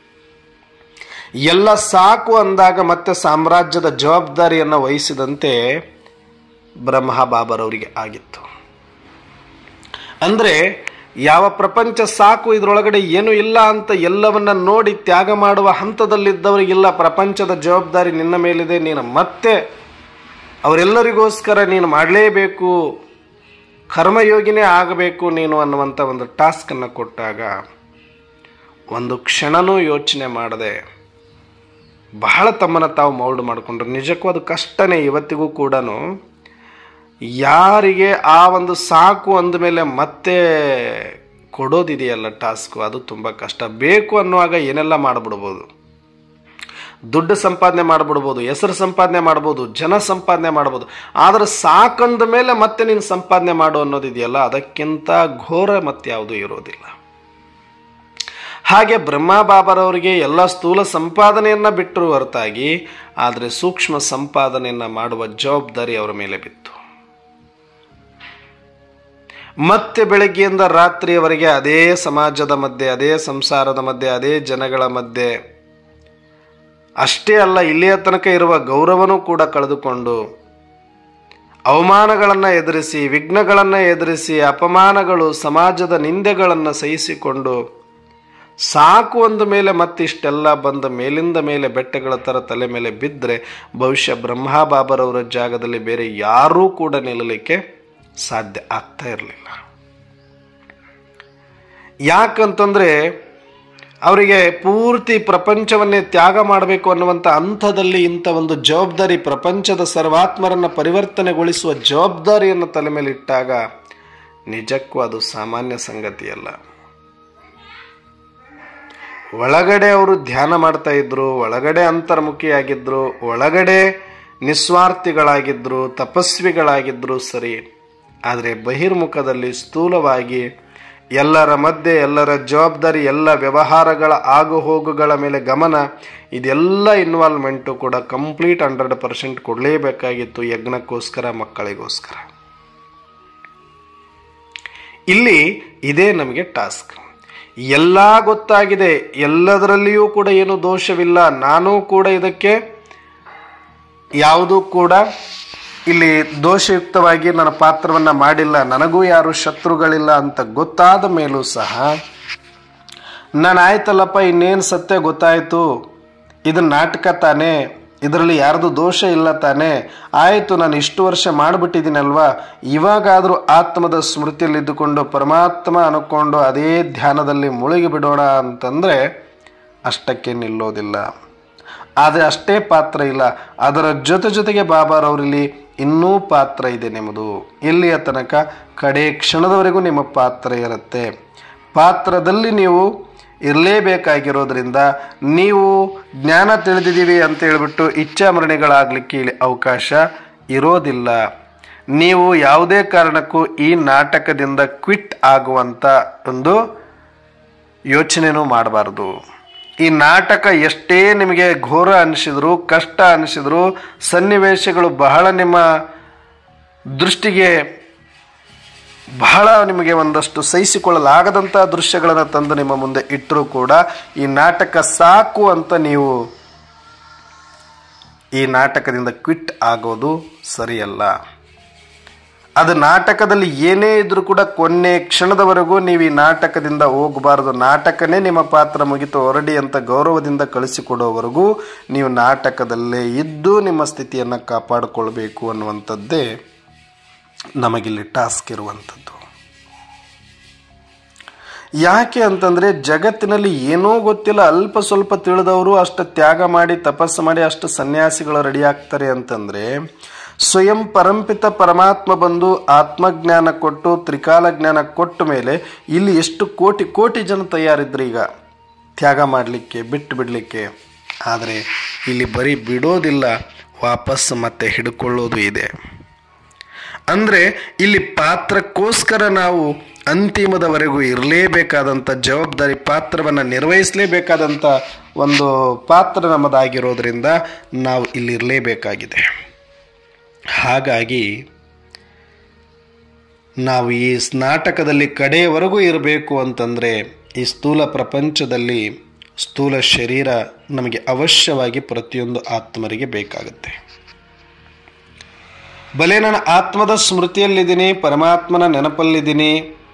ಎಲ್ಲ ಸಾಕು ಅಂದಾಗ ಮತ್ತೆ ಸಾಮ್ರಾಜ್ಯದ ಜವಾಬ್ದಾರಿಯನ್ನು ವಹಿಸಿದಂತೆ ಬ್ರಹ್ಮ ಬಾಬರವರಿಗೆ ಆಗಿತ್ತು ಅಂದರೆ ಯಾವ ಪ್ರಪಂಚ ಸಾಕು ಇದರೊಳಗಡೆ ಏನು ಇಲ್ಲ ಅಂತ ಎಲ್ಲವನ್ನ ನೋಡಿ ತ್ಯಾಗ ಮಾಡುವ ಹಂತದಲ್ಲಿದ್ದವರಿಗಿಲ್ಲ ಪ್ರಪಂಚದ ಜವಾಬ್ದಾರಿ ನಿನ್ನ ಮೇಲಿದೆ ನೀನು ಮತ್ತೆ ಅವರೆಲ್ಲರಿಗೋಸ್ಕರ ನೀನು ಮಾಡಲೇಬೇಕು ಕರ್ಮಯೋಗಿನೇ ಆಗಬೇಕು ನೀನು ಅನ್ನುವಂಥ ಒಂದು ಟಾಸ್ಕನ್ನು ಕೊಟ್ಟಾಗ ಒಂದು ಕ್ಷಣನೂ ಯೋಚನೆ ಮಾಡದೆ ಬಹಳ ತಮ್ಮನ್ನು ತಾವು ಮೌಲ್ಡ್ ಮಾಡಿಕೊಂಡ್ರು ನಿಜಕ್ಕೂ ಅದು ಕಷ್ಟನೇ ಇವತ್ತಿಗೂ ಕೂಡ ಯಾರಿಗೆ ಆ ಒಂದು ಸಾಕು ಅಂದಮೇಲೆ ಮತ್ತೆ ಕೊಡೋದಿದೆಯಲ್ಲ ಟಾಸ್ಕು ಅದು ತುಂಬ ಕಷ್ಟ ಬೇಕು ಅನ್ನುವಾಗ ಏನೆಲ್ಲ ಮಾಡಿಬಿಡ್ಬೋದು ದುಡ್ಡು ಸಂಪಾದನೆ ಮಾಡಿಬಿಡ್ಬೋದು ಹೆಸರು ಸಂಪಾದನೆ ಮಾಡ್ಬೋದು ಜನ ಸಂಪಾದನೆ ಮಾಡ್ಬೋದು ಆದರೆ ಸಾಕಂದ ಮೇಲೆ ಮತ್ತೆ ನೀನು ಸಂಪಾದನೆ ಮಾಡು ಅನ್ನೋದಿದೆಯಲ್ಲ ಅದಕ್ಕಿಂತ ಘೋರ ಮತ್ತೆ ಯಾವುದೂ ಇರೋದಿಲ್ಲ ಹಾಗೆ ಬ್ರಹ್ಮ ಬಾಬರವರಿಗೆ ಎಲ್ಲ ಸ್ಥೂಲ ಸಂಪಾದನೆಯನ್ನ ಬಿಟ್ಟರು ಹೊರತಾಗಿ ಆದರೆ ಸೂಕ್ಷ್ಮ ಸಂಪಾದನೆಯನ್ನ ಮಾಡುವ ಜವಾಬ್ದಾರಿ ಅವರ ಮೇಲೆ ಬಿತ್ತು ಮತ್ತೆ ಬೆಳಗ್ಗೆಯಿಂದ ರಾತ್ರಿಯವರೆಗೆ ಅದೇ ಸಮಾಜದ ಮಧ್ಯೆ ಅದೇ ಸಂಸಾರದ ಮಧ್ಯೆ ಅದೇ ಜನಗಳ ಮಧ್ಯೆ ಅಷ್ಟೇ ಅಲ್ಲ ಇಲ್ಲಿಯ ತನಕ ಇರುವ ಗೌರವನೂ ಕೂಡ ಕಳೆದುಕೊಂಡು ಅವಮಾನಗಳನ್ನು ಎದುರಿಸಿ ವಿಘ್ನಗಳನ್ನು ಎದುರಿಸಿ ಅಪಮಾನಗಳು ಸಮಾಜದ ನಿಂದೆಗಳನ್ನು ಸಹಿಸಿಕೊಂಡು ಸಾಕು ಅಂದ ಮೇಲೆ ಮತ್ತಿಷ್ಟೆಲ್ಲ ಬಂದ ಮೇಲಿಂದ ಮೇಲೆ ಬೆಟ್ಟಗಳ ಥರ ತಲೆ ಮೇಲೆ ಬಿದ್ದರೆ ಬಹುಶಃ ಬ್ರಹ್ಮ ಬಾಬರವರ ಜಾಗದಲ್ಲಿ ಬೇರೆ ಯಾರೂ ಕೂಡ ನಿಲ್ಲಲಿಕ್ಕೆ ಸಾಧ್ಯ ಆಗ್ತಾ ಇರಲಿಲ್ಲ ಯಾಕಂತಂದ್ರೆ ಅವರಿಗೆ ಪೂರ್ತಿ ಪ್ರಪಂಚವನ್ನೇ ತ್ಯಾಗ ಮಾಡಬೇಕು ಅನ್ನುವಂಥ ಹಂತದಲ್ಲಿ ಇಂಥ ಒಂದು ಜವಾಬ್ದಾರಿ ಪ್ರಪಂಚದ ಸರ್ವಾತ್ಮರನ್ನು ಪರಿವರ್ತನೆಗೊಳಿಸುವ ಜವಾಬ್ದಾರಿಯನ್ನು ತಲೆ ಮೇಲೆ ಇಟ್ಟಾಗ ನಿಜಕ್ಕೂ ಅದು ಸಾಮಾನ್ಯ ಸಂಗತಿಯಲ್ಲ ಒಳಗಡೆ ಅವರು ಧ್ಯಾನ ಮಾಡ್ತಾ ಇದ್ರು ಒಳಗಡೆ ಅಂತರ್ಮುಖಿಯಾಗಿದ್ರು ಒಳಗಡೆ ನಿಸ್ವಾರ್ಥಿಗಳಾಗಿದ್ರು ತಪಸ್ವಿಗಳಾಗಿದ್ರು ಸರಿ ಆದರೆ ಬಹಿರ್ಮುಖದಲ್ಲಿ ಸ್ಥೂಲವಾಗಿ ಎಲ್ಲರ ಮಧ್ಯೆ ಎಲ್ಲರ ಜವಾಬ್ದಾರಿ ಎಲ್ಲ ವ್ಯವಹಾರಗಳ ಆಗು ಹೋಗುಗಳ ಮೇಲೆ ಗಮನ ಇದೆಲ್ಲ ಇನ್ವಾಲ್ವ್ಮೆಂಟು ಕೂಡ ಕಂಪ್ಲೀಟ್ ಹಂಡ್ರೆಡ್ ಪರ್ಸೆಂಟ್ ಕೊಡಲೇಬೇಕಾಗಿತ್ತು ಯಜ್ಞಕ್ಕೋಸ್ಕರ ಮಕ್ಕಳಿಗೋಸ್ಕರ ಇಲ್ಲಿ ಇದೇ ನಮಗೆ ಟಾಸ್ಕ್ ಎಲ್ಲ ಗೊತ್ತಾಗಿದೆ ಎಲ್ಲದರಲ್ಲಿಯೂ ಕೂಡ ಏನು ದೋಷವಿಲ್ಲ ನಾನು ಕೂಡ ಇದಕ್ಕೆ ಯಾವುದೂ ಕೂಡ ಇಲ್ಲಿ ದೋಷಯುಕ್ತವಾಗಿ ನನ್ನ ಪಾತ್ರವನ್ನು ಮಾಡಿಲ್ಲ ನನಗೂ ಯಾರು ಶತ್ರುಗಳಿಲ್ಲ ಅಂತ ಗೊತ್ತಾದ ಮೇಲೂ ಸಹ ನಾನು ಆಯ್ತಲ್ಲಪ್ಪ ಇನ್ನೇನು ಸತ್ಯ ಗೊತ್ತಾಯಿತು ಇದು ನಾಟಕ ತಾನೇ ಇದರಲ್ಲಿ ಯಾರ್ದು ದೋಷ ಇಲ್ಲ ತಾನೇ ಆಯಿತು ನಾನು ಇಷ್ಟು ವರ್ಷ ಮಾಡಿಬಿಟ್ಟಿದ್ದೀನಲ್ವಾ ಇವಾಗಾದರೂ ಆತ್ಮದ ಸ್ಮೃತಿಯಲ್ಲಿದ್ದುಕೊಂಡು ಪರಮಾತ್ಮ ಅನ್ಕೊಂಡು ಅದೇ ಧ್ಯಾನದಲ್ಲಿ ಮುಳುಗಿ ಬಿಡೋಣ ಅಂತಂದರೆ ಅಷ್ಟಕ್ಕೆ ನಿಲ್ಲೋದಿಲ್ಲ ಆದರೆ ಅಷ್ಟೇ ಪಾತ್ರ ಇಲ್ಲ ಅದರ ಜೊತೆ ಜೊತೆಗೆ ಬಾಬಾರವರಲ್ಲಿ ಇನ್ನೂ ಪಾತ್ರ ಇದೆ ನಿಮ್ಮದು ಇಲ್ಲಿಯ ತನಕ ಕಡೆ ಕ್ಷಣದವರೆಗೂ ನಿಮ್ಮ ಪಾತ್ರ ಇರುತ್ತೆ ಪಾತ್ರದಲ್ಲಿ ನೀವು ಇರಲೇಬೇಕಾಗಿರೋದ್ರಿಂದ ನೀವು ಜ್ಞಾನ ತಿಳಿದಿದ್ದೀವಿ ಅಂತ ಹೇಳ್ಬಿಟ್ಟು ಇಚ್ಛಾಮರಣೆಗಳಾಗಲಿಕ್ಕೆ ಇಲ್ಲಿ ಅವಕಾಶ ಇರೋದಿಲ್ಲ ನೀವು ಯಾವುದೇ ಕಾರಣಕ್ಕೂ ಈ ನಾಟಕದಿಂದ ಕ್ವಿಟ್ ಆಗುವಂಥ ಒಂದು ಯೋಚನೆನೂ ಮಾಡಬಾರ್ದು ಈ ನಾಟಕ ಎಷ್ಟೇ ನಿಮಗೆ ಘೋರ ಅನಿಸಿದ್ರು ಕಷ್ಟ ಅನಿಸಿದ್ರು ಸನ್ನಿವೇಶಗಳು ಬಹಳ ನಿಮ್ಮ ದೃಷ್ಟಿಗೆ ಬಹಳ ನಿಮಗೆ ಒಂದಷ್ಟು ಸಹಿಸಿಕೊಳ್ಳಲಾಗದಂಥ ದೃಶ್ಯಗಳನ್ನು ತಂದು ನಿಮ್ಮ ಮುಂದೆ ಇಟ್ಟರೂ ಕೂಡ ಈ ನಾಟಕ ಸಾಕು ಅಂತ ನೀವು ಈ ನಾಟಕದಿಂದ ಕ್ವಿಟ್ ಆಗೋದು ಸರಿಯಲ್ಲ ಅದು ನಾಟಕದಲ್ಲಿ ಏನೇ ಇದ್ರೂ ಕೂಡ ಕೊನೆ ಕ್ಷಣದವರೆಗೂ ನೀವು ಈ ನಾಟಕದಿಂದ ಹೋಗಬಾರದು ನಾಟಕನೇ ನಿಮ್ಮ ಪಾತ್ರ ಮುಗಿತು ಹೊರಡಿ ಅಂತ ಗೌರವದಿಂದ ಕಳಿಸಿಕೊಡೋವರೆಗೂ ನೀವು ನಾಟಕದಲ್ಲೇ ಇದ್ದು ನಿಮ್ಮ ಸ್ಥಿತಿಯನ್ನು ಕಾಪಾಡಿಕೊಳ್ಬೇಕು ಅನ್ನುವಂಥದ್ದೇ ನಮಗಿಲ್ಲಿ ಟಾಸ್ಕ್ ಇರುವಂಥದ್ದು ಯಾಕೆ ಅಂತಂದರೆ ಜಗತ್ತಿನಲ್ಲಿ ಏನೋ ಗೊತ್ತಿಲ್ಲ ಅಲ್ಪ ಸ್ವಲ್ಪ ತಿಳಿದವರು ಅಷ್ಟು ತ್ಯಾಗ ಮಾಡಿ ತಪಸ್ಸು ಮಾಡಿ ಅಷ್ಟು ಸನ್ಯಾಸಿಗಳು ರೆಡಿ ಆಗ್ತಾರೆ ಅಂತಂದರೆ ಸ್ವಯಂ ಪರಂಪಿತ ಪರಮಾತ್ಮ ಬಂದು ಆತ್ಮಜ್ಞಾನ ಕೊಟ್ಟು ತ್ರಿಕಾಲ ಜ್ಞಾನ ಕೊಟ್ಟ ಮೇಲೆ ಇಲ್ಲಿ ಎಷ್ಟು ಕೋಟಿ ಕೋಟಿ ಜನ ತಯಾರಿದ್ರು ಈಗ ತ್ಯಾಗ ಮಾಡಲಿಕ್ಕೆ ಬಿಟ್ಟು ಬಿಡಲಿಕ್ಕೆ ಆದರೆ ಇಲ್ಲಿ ಬರೀ ಬಿಡೋದಿಲ್ಲ ವಾಪಸ್ ಮತ್ತೆ ಹಿಡ್ಕೊಳ್ಳೋದು ಇದೆ ಅಂದರೆ ಇಲ್ಲಿ ಪಾತ್ರಕ್ಕೋಸ್ಕರ ನಾವು ಅಂತಿಮದವರೆಗೂ ಇರಲೇಬೇಕಾದಂಥ ಜವಾಬ್ದಾರಿ ಪಾತ್ರವನ್ನು ನಿರ್ವಹಿಸಲೇಬೇಕಾದಂಥ ಒಂದು ಪಾತ್ರ ನಮ್ಮದಾಗಿರೋದ್ರಿಂದ ನಾವು ಇಲ್ಲಿರಲೇಬೇಕಾಗಿದೆ ಹಾಗಾಗಿ ನಾವು ಈ ನಾಟಕದಲ್ಲಿ ಕಡೆಯವರೆಗೂ ಇರಬೇಕು ಅಂತಂದರೆ ಈ ಸ್ಥೂಲ ಪ್ರಪಂಚದಲ್ಲಿ ಸ್ಥೂಲ ಶರೀರ ನಮಗೆ ಅವಶ್ಯವಾಗಿ ಪ್ರತಿಯೊಂದು ಆತ್ಮರಿಗೆ ಬೇಕಾಗುತ್ತೆ ಬಲೆ ನಾನು ಆತ್ಮದ ಸ್ಮೃತಿಯಲ್ಲಿದ್ದೀನಿ ಪರಮಾತ್ಮನ ನೆನಪಲ್ಲಿದ್ದೀನಿ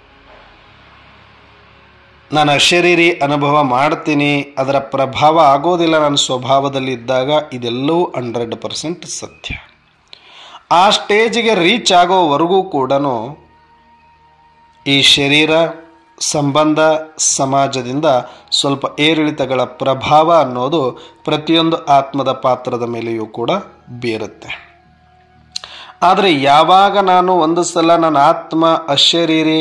ನಾನು ಅಶರೀರಿ ಅನುಭವ ಮಾಡ್ತೀನಿ ಅದರ ಪ್ರಭಾವ ಆಗೋದಿಲ್ಲ ನನ್ನ ಸ್ವಭಾವದಲ್ಲಿ ಇದ್ದಾಗ ಇದೆಲ್ಲವೂ ಹಂಡ್ರೆಡ್ ಪರ್ಸೆಂಟ್ ಸತ್ಯ ಆ ಸ್ಟೇಜಿಗೆ ರೀಚ್ ಆಗೋವರೆಗೂ ಕೂಡ ಈ ಶರೀರ ಸಂಬಂಧ ಸಮಾಜದಿಂದ ಸ್ವಲ್ಪ ಏರಿಳಿತಗಳ ಪ್ರಭಾವ ಅನ್ನೋದು ಪ್ರತಿಯೊಂದು ಆತ್ಮದ ಪಾತ್ರದ ಮೇಲೆಯೂ ಕೂಡ ಬೀರುತ್ತೆ ಆದರೆ ಯಾವಾಗ ನಾನು ಒಂದು ಸಲ ನನ್ನ ಆತ್ಮ ಅಶರೀರಿ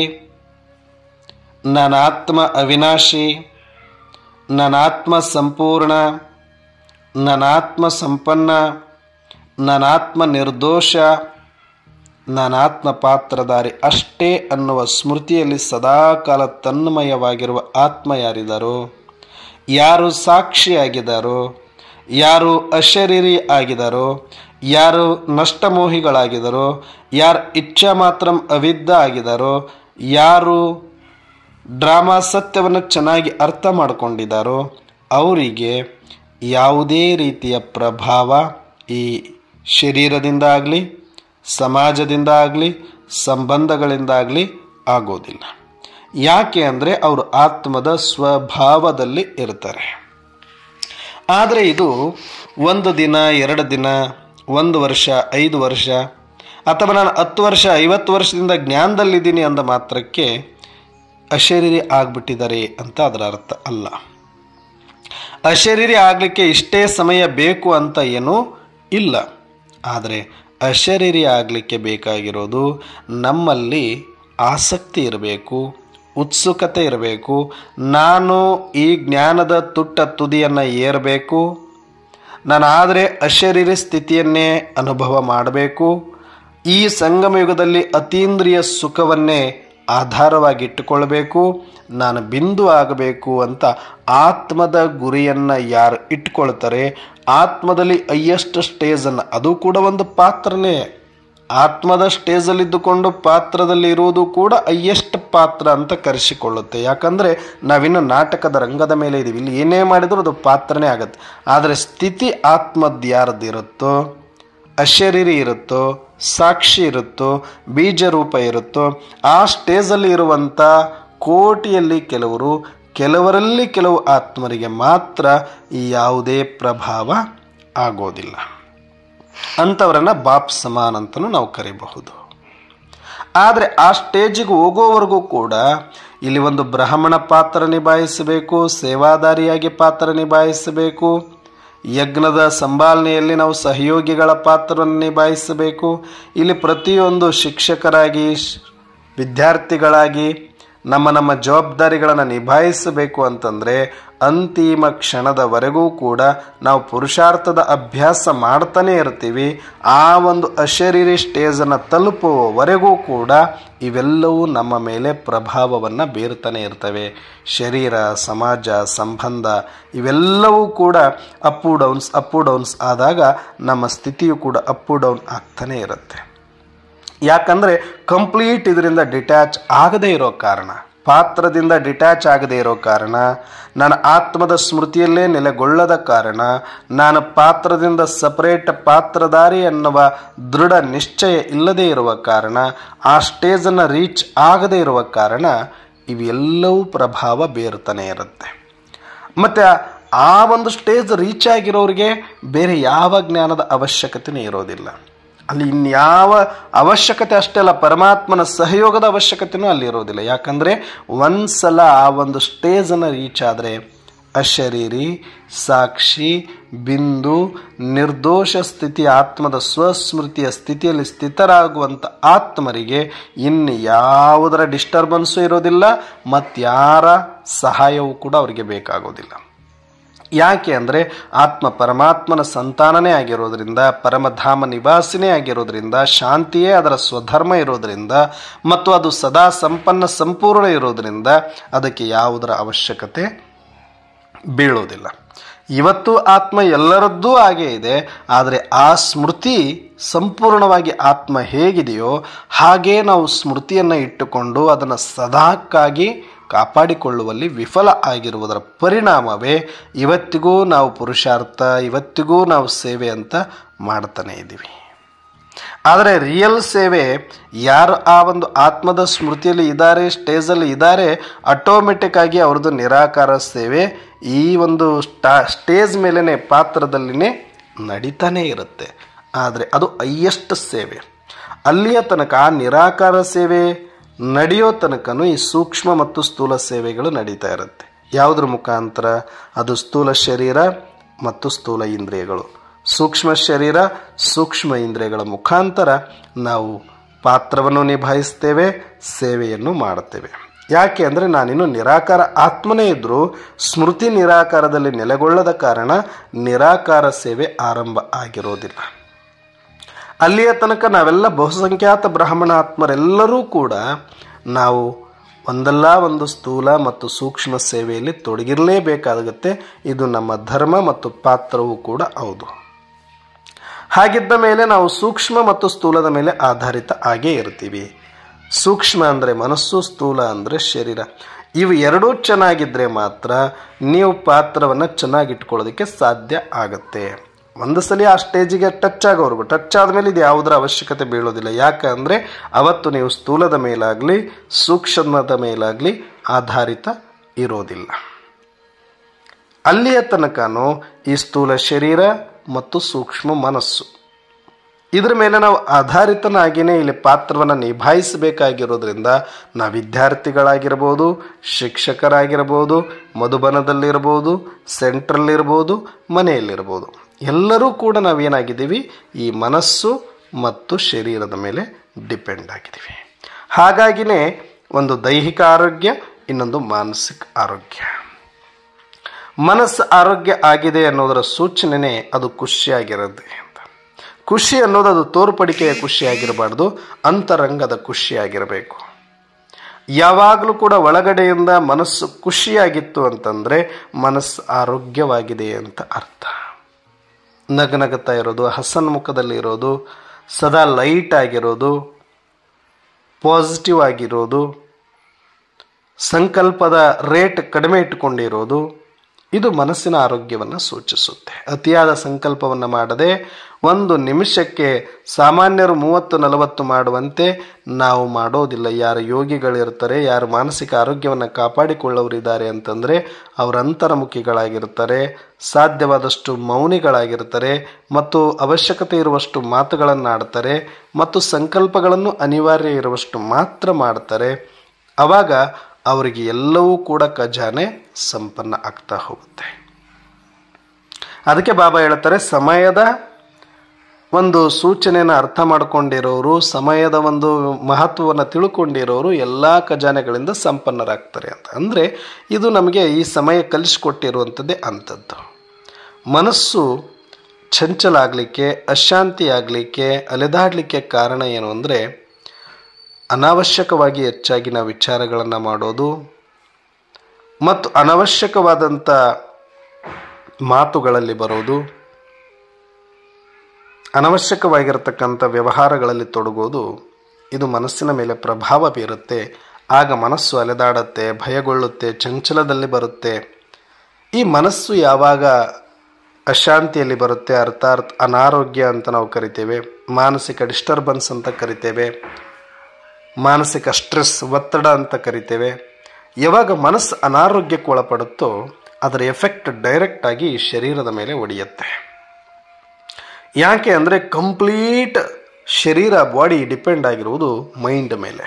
ನನ್ನ ಆತ್ಮ ಅವಿನಾಶಿ ನನ್ನ ಆತ್ಮ ಸಂಪೂರ್ಣ ನನ್ನ ಆತ್ಮ ಸಂಪನ್ನ ನನ್ನ ಆತ್ಮ ನಿರ್ದೋಷ ನನ್ನ ಆತ್ಮ ಪಾತ್ರಧಾರಿ ಅಷ್ಟೇ ಅನ್ನುವ ಸ್ಮೃತಿಯಲ್ಲಿ ಸದಾಕಾಲ ತನ್ಮಯವಾಗಿರುವ ಆತ್ಮ ಯಾರಿದ್ದಾರೋ ಯಾರು ಸಾಕ್ಷಿಯಾಗಿದ್ದಾರೋ ಯಾರು ಅಶರೀರಿ ಆಗಿದ್ದಾರೋ ಯಾರು ನಷ್ಟಮೋಹಿಗಳಾಗಿದ್ದಾರೋ ಯಾರು ಇಚ್ಛಾ ಮಾತ್ರ ಅವಿದ್ದ ಆಗಿದ್ದಾರೋ ಯಾರು ಡ್ರಾಮಾ ಸತ್ಯವನ್ನು ಚೆನ್ನಾಗಿ ಅರ್ಥ ಮಾಡಿಕೊಂಡಿದ್ದಾರೋ ಅವರಿಗೆ ಯಾವುದೇ ರೀತಿಯ ಪ್ರಭಾವ ಈ ಶರೀರದಿಂದ ಆಗಲಿ ಸಮಾಜದಿಂದ ಆಗಲಿ ಸಂಬಂಧಗಳಿಂದಾಗಲಿ ಆಗೋದಿಲ್ಲ ಯಾಕೆ ಅಂದರೆ ಅವರು ಆತ್ಮದ ಸ್ವಭಾವದಲ್ಲಿ ಇರ್ತಾರೆ ಆದರೆ ಇದು ಒಂದು ದಿನ ಎರಡು ದಿನ ಒಂದು ವರ್ಷ ಐದು ವರ್ಷ ಅಥವಾ ನಾನು ಹತ್ತು ವರ್ಷ ಐವತ್ತು ವರ್ಷದಿಂದ ಜ್ಞಾನದಲ್ಲಿದ್ದೀನಿ ಅಂದ ಮಾತ್ರಕ್ಕೆ ಅಶರೀರಿ ಆಗ್ಬಿಟ್ಟಿದ್ದಾರೆ ಅಂತ ಅದರ ಅರ್ಥ ಅಲ್ಲ ಅಶರೀರಿ ಆಗಲಿಕ್ಕೆ ಇಷ್ಟೇ ಸಮಯ ಬೇಕು ಅಂತ ಏನೂ ಇಲ್ಲ ಆದರೆ ಅಶರೀರಿ ಆಗಲಿಕ್ಕೆ ಬೇಕಾಗಿರೋದು ನಮ್ಮಲ್ಲಿ ಆಸಕ್ತಿ ಇರಬೇಕು ಉತ್ಸುಕತೆ ಇರಬೇಕು ನಾನು ಈ ಜ್ಞಾನದ ತುಟ್ಟ ತುದಿಯನ್ನು ಏರಬೇಕು ನಾನು ಆದರೆ ಅಶರೀರಿ ಸ್ಥಿತಿಯನ್ನೇ ಅನುಭವ ಮಾಡಬೇಕು ಈ ಸಂಗಮಯುಗದಲ್ಲಿ ಅತೀಂದ್ರಿಯ ಸುಖವನ್ನೇ ಆಧಾರವಾಗಿಟ್ಟುಕೊಳ್ಬೇಕು ನಾನು ಬಿಂದು ಆಗಬೇಕು ಅಂತ ಆತ್ಮದ ಗುರಿಯನ್ನು ಯಾರು ಇಟ್ಕೊಳ್ತಾರೆ ಆತ್ಮದಲ್ಲಿ ಹೈಯೆಸ್ಟ್ ಸ್ಟೇಜನ್ನು ಅದು ಕೂಡ ಒಂದು ಪಾತ್ರನೇ ಆತ್ಮದ ಸ್ಟೇಜಲ್ಲಿದ್ದುಕೊಂಡು ಪಾತ್ರದಲ್ಲಿ ಇರುವುದು ಕೂಡ ಹೈಯೆಸ್ಟ್ ಪಾತ್ರ ಅಂತ ಕರೆಸಿಕೊಳ್ಳುತ್ತೆ ಯಾಕಂದರೆ ನಾವಿನ್ನು ನಾಟಕದ ರಂಗದ ಮೇಲೆ ಇದ್ದೀವಿ ಇಲ್ಲಿ ಏನೇ ಮಾಡಿದರೂ ಅದು ಪಾತ್ರನೇ ಆಗುತ್ತೆ ಆದರೆ ಸ್ಥಿತಿ ಆತ್ಮದ್ದು ಯಾರದ್ದಿರುತ್ತೋ ಅಶರೀರಿ ಇರುತ್ತೋ ಸಾಕ್ಷಿ ಇರುತ್ತೋ ಬೀಜ ರೂಪ ಇರುತ್ತೋ ಆ ಸ್ಟೇಜಲ್ಲಿ ಇರುವಂಥ ಕೋಟಿಯಲ್ಲಿ ಕೆಲವರು ಕೆಲವರಲ್ಲಿ ಕೆಲವು ಆತ್ಮರಿಗೆ ಮಾತ್ರ ಈ ಯಾವುದೇ ಪ್ರಭಾವ ಆಗೋದಿಲ್ಲ ಅಂಥವರನ್ನು ಬಾಪ್ ಸಮಾನ್ ಅಂತಲೂ ನಾವು ಕರಿಬಹುದು ಆದರೆ ಆ ಸ್ಟೇಜಿಗೆ ಹೋಗೋವರೆಗೂ ಕೂಡ ಇಲ್ಲಿ ಒಂದು ಬ್ರಾಹ್ಮಣ ಪಾತ್ರ ನಿಭಾಯಿಸಬೇಕು ಸೇವಾದಾರಿಯಾಗಿ ಪಾತ್ರ ನಿಭಾಯಿಸಬೇಕು ಯಜ್ಞದ ಸಂಭಾಲನೆಯಲ್ಲಿ ನಾವು ಸಹಯೋಗಿಗಳ ಪಾತ್ರವನ್ನು ನಿಭಾಯಿಸಬೇಕು ಇಲ್ಲಿ ಪ್ರತಿಯೊಂದು ಶಿಕ್ಷಕರಾಗಿ ವಿದ್ಯಾರ್ಥಿಗಳಾಗಿ ನಮ್ಮ ನಮ್ಮ ಜವಾಬ್ದಾರಿಗಳನ್ನು ನಿಭಾಯಿಸಬೇಕು ಅಂತಂದರೆ ಅಂತಿಮ ಕ್ಷಣದವರೆಗೂ ಕೂಡ ನಾವು ಪುರುಷಾರ್ಥದ ಅಭ್ಯಾಸ ಮಾಡ್ತಾನೆ ಇರ್ತೀವಿ ಆ ಒಂದು ಅಶರೀರಿ ಸ್ಟೇಜನ್ನು ತಲುಪುವವರೆಗೂ ಕೂಡ ಇವೆಲ್ಲವೂ ನಮ್ಮ ಮೇಲೆ ಪ್ರಭಾವವನ್ನು ಬೀರ್ತಾನೆ ಇರ್ತವೆ ಶರೀರ ಸಮಾಜ ಸಂಬಂಧ ಇವೆಲ್ಲವೂ ಕೂಡ ಅಪ್ಪು ಡೌನ್ಸ್ ಅಪ್ಪು ಡೌನ್ಸ್ ಆದಾಗ ನಮ್ಮ ಸ್ಥಿತಿಯು ಕೂಡ ಅಪ್ಪು ಡೌನ್ ಆಗ್ತಾನೆ ಇರುತ್ತೆ ಯಾಕಂದರೆ ಕಂಪ್ಲೀಟ್ ಇದರಿಂದ ಡಿಟ್ಯಾಚ್ ಆಗದೇ ಇರೋ ಕಾರಣ ಪಾತ್ರದಿಂದ ಡಿಟ್ಯಾಚ್ ಆಗದೇ ಇರೋ ಕಾರಣ ನನ್ನ ಆತ್ಮದ ಸ್ಮೃತಿಯಲ್ಲೇ ನೆಲೆಗೊಳ್ಳದ ಕಾರಣ ನಾನು ಪಾತ್ರದಿಂದ ಸಪರೇಟ್ ಪಾತ್ರಧಾರಿ ಅನ್ನುವ ದೃಢ ನಿಶ್ಚಯ ಇಲ್ಲದೇ ಇರುವ ಕಾರಣ ಆ ಸ್ಟೇಜನ್ನು ರೀಚ್ ಆಗದೇ ಇರುವ ಕಾರಣ ಇವೆಲ್ಲವೂ ಪ್ರಭಾವ ಬೀರ್ತಾನೆ ಇರುತ್ತೆ ಮತ್ತು ಆ ಒಂದು ಸ್ಟೇಜ್ ರೀಚ್ ಆಗಿರೋರಿಗೆ ಬೇರೆ ಯಾವ ಜ್ಞಾನದ ಅವಶ್ಯಕತೆಯೂ ಇರೋದಿಲ್ಲ ಅಲ್ಲಿ ಇನ್ಯಾವ ಅವಶ್ಯಕತೆ ಅಷ್ಟೇ ಅಲ್ಲ ಪರಮಾತ್ಮನ ಸಹಯೋಗದ ಅವಶ್ಯಕತೆಯೂ ಅಲ್ಲಿ ಇರೋದಿಲ್ಲ ಯಾಕಂದರೆ ಒಂದ್ಸಲ ಆ ಒಂದು ಸ್ಟೇಜನ್ನು ರೀಚ್ ಆದರೆ ಅಶರೀರಿ ಸಾಕ್ಷಿ ಬಿಂದು ನಿರ್ದೋಷ ಸ್ಥಿತಿ ಆತ್ಮದ ಸ್ವಸ್ಮೃತಿಯ ಸ್ಥಿತಿಯಲ್ಲಿ ಸ್ಥಿತರಾಗುವಂಥ ಆತ್ಮರಿಗೆ ಇನ್ನು ಯಾವುದರ ಡಿಸ್ಟರ್ಬೆನ್ಸು ಇರೋದಿಲ್ಲ ಮತ್ತಾರ ಸಹಾಯವೂ ಕೂಡ ಅವರಿಗೆ ಬೇಕಾಗೋದಿಲ್ಲ ಯಾಕೆ ಅಂದರೆ ಆತ್ಮ ಪರಮಾತ್ಮನ ಸಂತಾನನೇ ಆಗಿರೋದ್ರಿಂದ ಪರಮಧಾಮ ನಿವಾಸಿನೇ ಆಗಿರೋದ್ರಿಂದ ಶಾಂತಿಯೇ ಅದರ ಸ್ವಧರ್ಮ ಇರೋದ್ರಿಂದ ಮತ್ತು ಅದು ಸದಾ ಸಂಪನ್ನ ಸಂಪೂರ್ಣ ಇರೋದ್ರಿಂದ ಅದಕ್ಕೆ ಯಾವುದರ ಅವಶ್ಯಕತೆ ಬೀಳೋದಿಲ್ಲ ಇವತ್ತು ಆತ್ಮ ಎಲ್ಲರದ್ದೂ ಹಾಗೇ ಇದೆ ಆದರೆ ಆ ಸ್ಮೃತಿ ಸಂಪೂರ್ಣವಾಗಿ ಆತ್ಮ ಹೇಗಿದೆಯೋ ಹಾಗೇ ನಾವು ಸ್ಮೃತಿಯನ್ನು ಇಟ್ಟುಕೊಂಡು ಅದನ್ನು ಸದಾಕ್ಕಾಗಿ ಕಾಪಾಡಿಕೊಳ್ಳುವಲ್ಲಿ ವಿಫಲ ಆಗಿರುವುದರ ಪರಿಣಾಮವೇ ಇವತ್ತಿಗೂ ನಾವು ಪುರುಷಾರ್ಥ ಇವತ್ತಿಗೂ ನಾವು ಸೇವೆ ಅಂತ ಮಾಡ್ತಾನೆ ಇದ್ದೀವಿ ಆದರೆ ರಿಯಲ್ ಸೇವೆ ಯಾರು ಆ ಒಂದು ಆತ್ಮದ ಸ್ಮೃತಿಯಲ್ಲಿ ಇದ್ದಾರೆ ಸ್ಟೇಜಲ್ಲಿ ಇದ್ದಾರೆ ಆಟೋಮೆಟಿಕ್ ಆಗಿ ಅವ್ರದ್ದು ನಿರಾಕಾರ ಸೇವೆ ಈ ಒಂದು ಸ್ಟಾ ಸ್ಟೇಜ್ ಮೇಲೇ ಪಾತ್ರದಲ್ಲಿನೇ ನಡೀತಾನೇ ಇರುತ್ತೆ ಆದರೆ ಅದು ಹೈಯೆಸ್ಟ್ ಸೇವೆ ಅಲ್ಲಿಯ ತನಕ ಆ ನಿರಾಕಾರ ಸೇವೆ ನಡೆಯೋ ತನಕನೂ ಈ ಸೂಕ್ಷ್ಮ ಮತ್ತು ಸ್ಥೂಲ ಸೇವೆಗಳು ನಡೀತಾ ಇರುತ್ತೆ ಯಾವುದ್ರ ಮುಖಾಂತರ ಅದು ಸ್ಥೂಲ ಶರೀರ ಮತ್ತು ಸ್ಥೂಲ ಇಂದ್ರಿಯಗಳು ಸೂಕ್ಷ್ಮ ಶರೀರ ಸೂಕ್ಷ್ಮ ಇಂದ್ರಿಯಗಳ ಮುಖಾಂತರ ನಾವು ಪಾತ್ರವನ್ನು ನಿಭಾಯಿಸ್ತೇವೆ ಸೇವೆಯನ್ನು ಮಾಡುತ್ತೇವೆ ಯಾಕೆ ಅಂದರೆ ನಾನಿನ್ನು ನಿರಾಕಾರ ಆತ್ಮನೇ ಇದ್ದರೂ ಸ್ಮೃತಿ ನಿರಾಕಾರದಲ್ಲಿ ನೆಲೆಗೊಳ್ಳದ ಕಾರಣ ನಿರಾಕಾರ ಸೇವೆ ಆರಂಭ ಆಗಿರೋದಿಲ್ಲ ಅಲ್ಲಿಯ ತನಕ ನಾವೆಲ್ಲ ಬಹುಸಂಖ್ಯಾತ ಬ್ರಾಹ್ಮಣ ಆತ್ಮರೆಲ್ಲರೂ ಕೂಡ ನಾವು ಒಂದಲ್ಲ ಒಂದು ಸ್ಥೂಲ ಮತ್ತು ಸೂಕ್ಷ್ಮ ಸೇವೆಯಲ್ಲಿ ತೊಡಗಿರಲೇಬೇಕಾಗುತ್ತೆ ಇದು ನಮ್ಮ ಧರ್ಮ ಮತ್ತು ಪಾತ್ರವೂ ಕೂಡ ಹೌದು ಹಾಗಿದ್ದ ಮೇಲೆ ನಾವು ಸೂಕ್ಷ್ಮ ಮತ್ತು ಸ್ಥೂಲದ ಮೇಲೆ ಆಧಾರಿತ ಆಗೇ ಇರ್ತೀವಿ ಸೂಕ್ಷ್ಮ ಅಂದರೆ ಮನಸ್ಸು ಸ್ಥೂಲ ಅಂದರೆ ಶರೀರ ಇವು ಎರಡೂ ಚೆನ್ನಾಗಿದ್ದರೆ ಮಾತ್ರ ನೀವು ಪಾತ್ರವನ್ನು ಚೆನ್ನಾಗಿಟ್ಕೊಳ್ಳೋದಕ್ಕೆ ಸಾಧ್ಯ ಆಗತ್ತೆ ಒಂದು ಸಲ ಆ ಸ್ಟೇಜಿಗೆ ಟಚ್ ಆಗೋರ್ಗು ಟಚ್ ಆದಮೇಲೆ ಇದು ಯಾವುದರ ಅವಶ್ಯಕತೆ ಬೀಳೋದಿಲ್ಲ ಯಾಕಂದರೆ ಅವತ್ತು ನೀವು ಸ್ಥೂಲದ ಮೇಲಾಗಲಿ ಸೂಕ್ಷ್ಮದ ಮೇಲಾಗಲಿ ಆಧಾರಿತ ಇರೋದಿಲ್ಲ ಅಲ್ಲಿಯ ತನಕನೂ ಈ ಸ್ಥೂಲ ಶರೀರ ಮತ್ತು ಸೂಕ್ಷ್ಮ ಮನಸ್ಸು ಇದ್ರ ಮೇಲೆ ನಾವು ಆಧಾರಿತನಾಗಿಯೇ ಇಲ್ಲಿ ಪಾತ್ರವನ್ನು ನಿಭಾಯಿಸಬೇಕಾಗಿರೋದ್ರಿಂದ ನಾವು ವಿದ್ಯಾರ್ಥಿಗಳಾಗಿರ್ಬೋದು ಶಿಕ್ಷಕರಾಗಿರ್ಬೋದು ಮಧುಬನದಲ್ಲಿರ್ಬೋದು ಸೆಂಟ್ರಲ್ಲಿರ್ಬೋದು ಮನೆಯಲ್ಲಿರ್ಬೋದು ಎಲ್ಲರೂ ಕೂಡ ನಾವೇನಾಗಿದ್ದೀವಿ ಈ ಮನಸ್ಸು ಮತ್ತು ಶರೀರದ ಮೇಲೆ ಡಿಪೆಂಡ್ ಆಗಿದ್ದೀವಿ ಹಾಗಾಗಿನೇ ಒಂದು ದೈಹಿಕ ಆರೋಗ್ಯ ಇನ್ನೊಂದು ಮಾನಸಿಕ ಆರೋಗ್ಯ ಮನಸ್ಸು ಆರೋಗ್ಯ ಆಗಿದೆ ಅನ್ನೋದರ ಸೂಚನೆ ಅದು ಖುಷಿಯಾಗಿರುತ್ತೆ ಅಂತ ಖುಷಿ ಅನ್ನೋದು ಅದು ತೋರ್ಪಡಿಕೆಯ ಖುಷಿಯಾಗಿರಬಾರ್ದು ಅಂತರಂಗದ ಖುಷಿಯಾಗಿರಬೇಕು ಯಾವಾಗಲೂ ಕೂಡ ಒಳಗಡೆಯಿಂದ ಮನಸ್ಸು ಖುಷಿಯಾಗಿತ್ತು ಅಂತಂದರೆ ಮನಸ್ಸು ಆರೋಗ್ಯವಾಗಿದೆ ಅಂತ ಅರ್ಥ ನಗನಗುತ್ತಾ ಇರೋದು ಹಸನ್ಮುಖದಲ್ಲಿ ಇರೋದು ಸದಾ ಲೈಟ್ ಆಗಿರೋದು ಪಾಸಿಟಿವ್ ಆಗಿರೋದು ಸಂಕಲ್ಪದ ರೇಟ್ ಕಡಿಮೆ ಇಟ್ಟುಕೊಂಡಿರೋದು ಇದು ಮನಸ್ಸಿನ ಆರೋಗ್ಯವನ್ನು ಸೂಚಿಸುತ್ತೆ ಅತಿಯಾದ ಸಂಕಲ್ಪವನ್ನು ಮಾಡದೆ ಒಂದು ನಿಮಿಷಕ್ಕೆ ಸಾಮಾನ್ಯರು ಮೂವತ್ತು ನಲವತ್ತು ಮಾಡುವಂತೆ ನಾವು ಮಾಡೋದಿಲ್ಲ ಯಾರು ಯೋಗಿಗಳಿರ್ತಾರೆ ಯಾರು ಮಾನಸಿಕ ಆರೋಗ್ಯವನ್ನು ಕಾಪಾಡಿಕೊಳ್ಳೋರಿದ್ದಾರೆ ಅಂತಂದರೆ ಅವರ ಅಂತರ್ಮುಖಿಗಳಾಗಿರ್ತಾರೆ ಸಾಧ್ಯವಾದಷ್ಟು ಮೌನಿಗಳಾಗಿರ್ತಾರೆ ಮತ್ತು ಅವಶ್ಯಕತೆ ಇರುವಷ್ಟು ಮಾತುಗಳನ್ನು ಆಡ್ತಾರೆ ಮತ್ತು ಸಂಕಲ್ಪಗಳನ್ನು ಅನಿವಾರ್ಯ ಇರುವಷ್ಟು ಮಾತ್ರ ಮಾಡ್ತಾರೆ ಆವಾಗ ಅವರಿಗೆ ಎಲ್ಲವೂ ಕೂಡ ಖಜಾನೆ ಸಂಪನ್ನ ಆಗ್ತಾ ಹೋಗುತ್ತೆ ಅದಕ್ಕೆ ಬಾಬಾ ಹೇಳ್ತಾರೆ ಸಮಯದ ಒಂದು ಸೂಚನೆಯನ್ನು ಅರ್ಥ ಮಾಡ್ಕೊಂಡಿರೋರು ಸಮಯದ ಒಂದು ಮಹತ್ವವನ್ನು ತಿಳ್ಕೊಂಡಿರೋರು ಎಲ್ಲ ಖಜಾನೆಗಳಿಂದ ಸಂಪನ್ನರಾಗ್ತಾರೆ ಅಂತ ಅಂದರೆ ಇದು ನಮಗೆ ಈ ಸಮಯ ಕಲಿಸ್ಕೊಟ್ಟಿರುವಂಥದ್ದೇ ಅಂಥದ್ದು ಮನಸ್ಸು ಚಂಚಲ ಆಗಲಿಕ್ಕೆ ಅಶಾಂತಿ ಆಗಲಿಕ್ಕೆ ಅಲೆದಾಡಲಿಕ್ಕೆ ಕಾರಣ ಏನು ಅಂದರೆ ಅನಾವಶ್ಯಕವಾಗಿ ಹೆಚ್ಚಾಗಿ ನಾವು ವಿಚಾರಗಳನ್ನು ಮಾಡೋದು ಮತ್ತು ಅನವಶ್ಯಕವಾದಂಥ ಮಾತುಗಳಲ್ಲಿ ಬರೋದು ಅನವಶ್ಯಕವಾಗಿರತಕ್ಕಂಥ ವ್ಯವಹಾರಗಳಲ್ಲಿ ತೊಡಗೋದು ಇದು ಮನಸ್ಸಿನ ಮೇಲೆ ಪ್ರಭಾವ ಬೀರುತ್ತೆ ಆಗ ಮನಸ್ಸು ಅಲೆದಾಡತ್ತೆ ಭಯಗೊಳ್ಳುತ್ತೆ ಚಂಚಲದಲ್ಲಿ ಬರುತ್ತೆ ಈ ಮನಸ್ಸು ಯಾವಾಗ ಅಶಾಂತಿಯಲ್ಲಿ ಬರುತ್ತೆ ಅರ್ಥಾತ್ ಅನಾರೋಗ್ಯ ಅಂತ ನಾವು ಕರಿತೇವೆ ಮಾನಸಿಕ ಡಿಸ್ಟರ್ಬೆನ್ಸ್ ಅಂತ ಕರಿತೇವೆ ಮಾನಸಿಕ ಸ್ಟ್ರೆಸ್ ಒತ್ತಡ ಅಂತ ಕರಿತೇವೆ ಯಾವಾಗ ಮನಸ್ಸು ಅನಾರೋಗ್ಯಕ್ಕೆ ಒಳಪಡುತ್ತೋ ಅದರ ಎಫೆಕ್ಟ್ ಡೈರೆಕ್ಟಾಗಿ ಶರೀರದ ಮೇಲೆ ಒಡೆಯುತ್ತೆ ಯಾಕೆ ಅಂದರೆ ಕಂಪ್ಲೀಟ್ ಶರೀರ ಬಾಡಿ ಡಿಪೆಂಡ್ ಆಗಿರುವುದು ಮೈಂಡ್ ಮೇಲೆ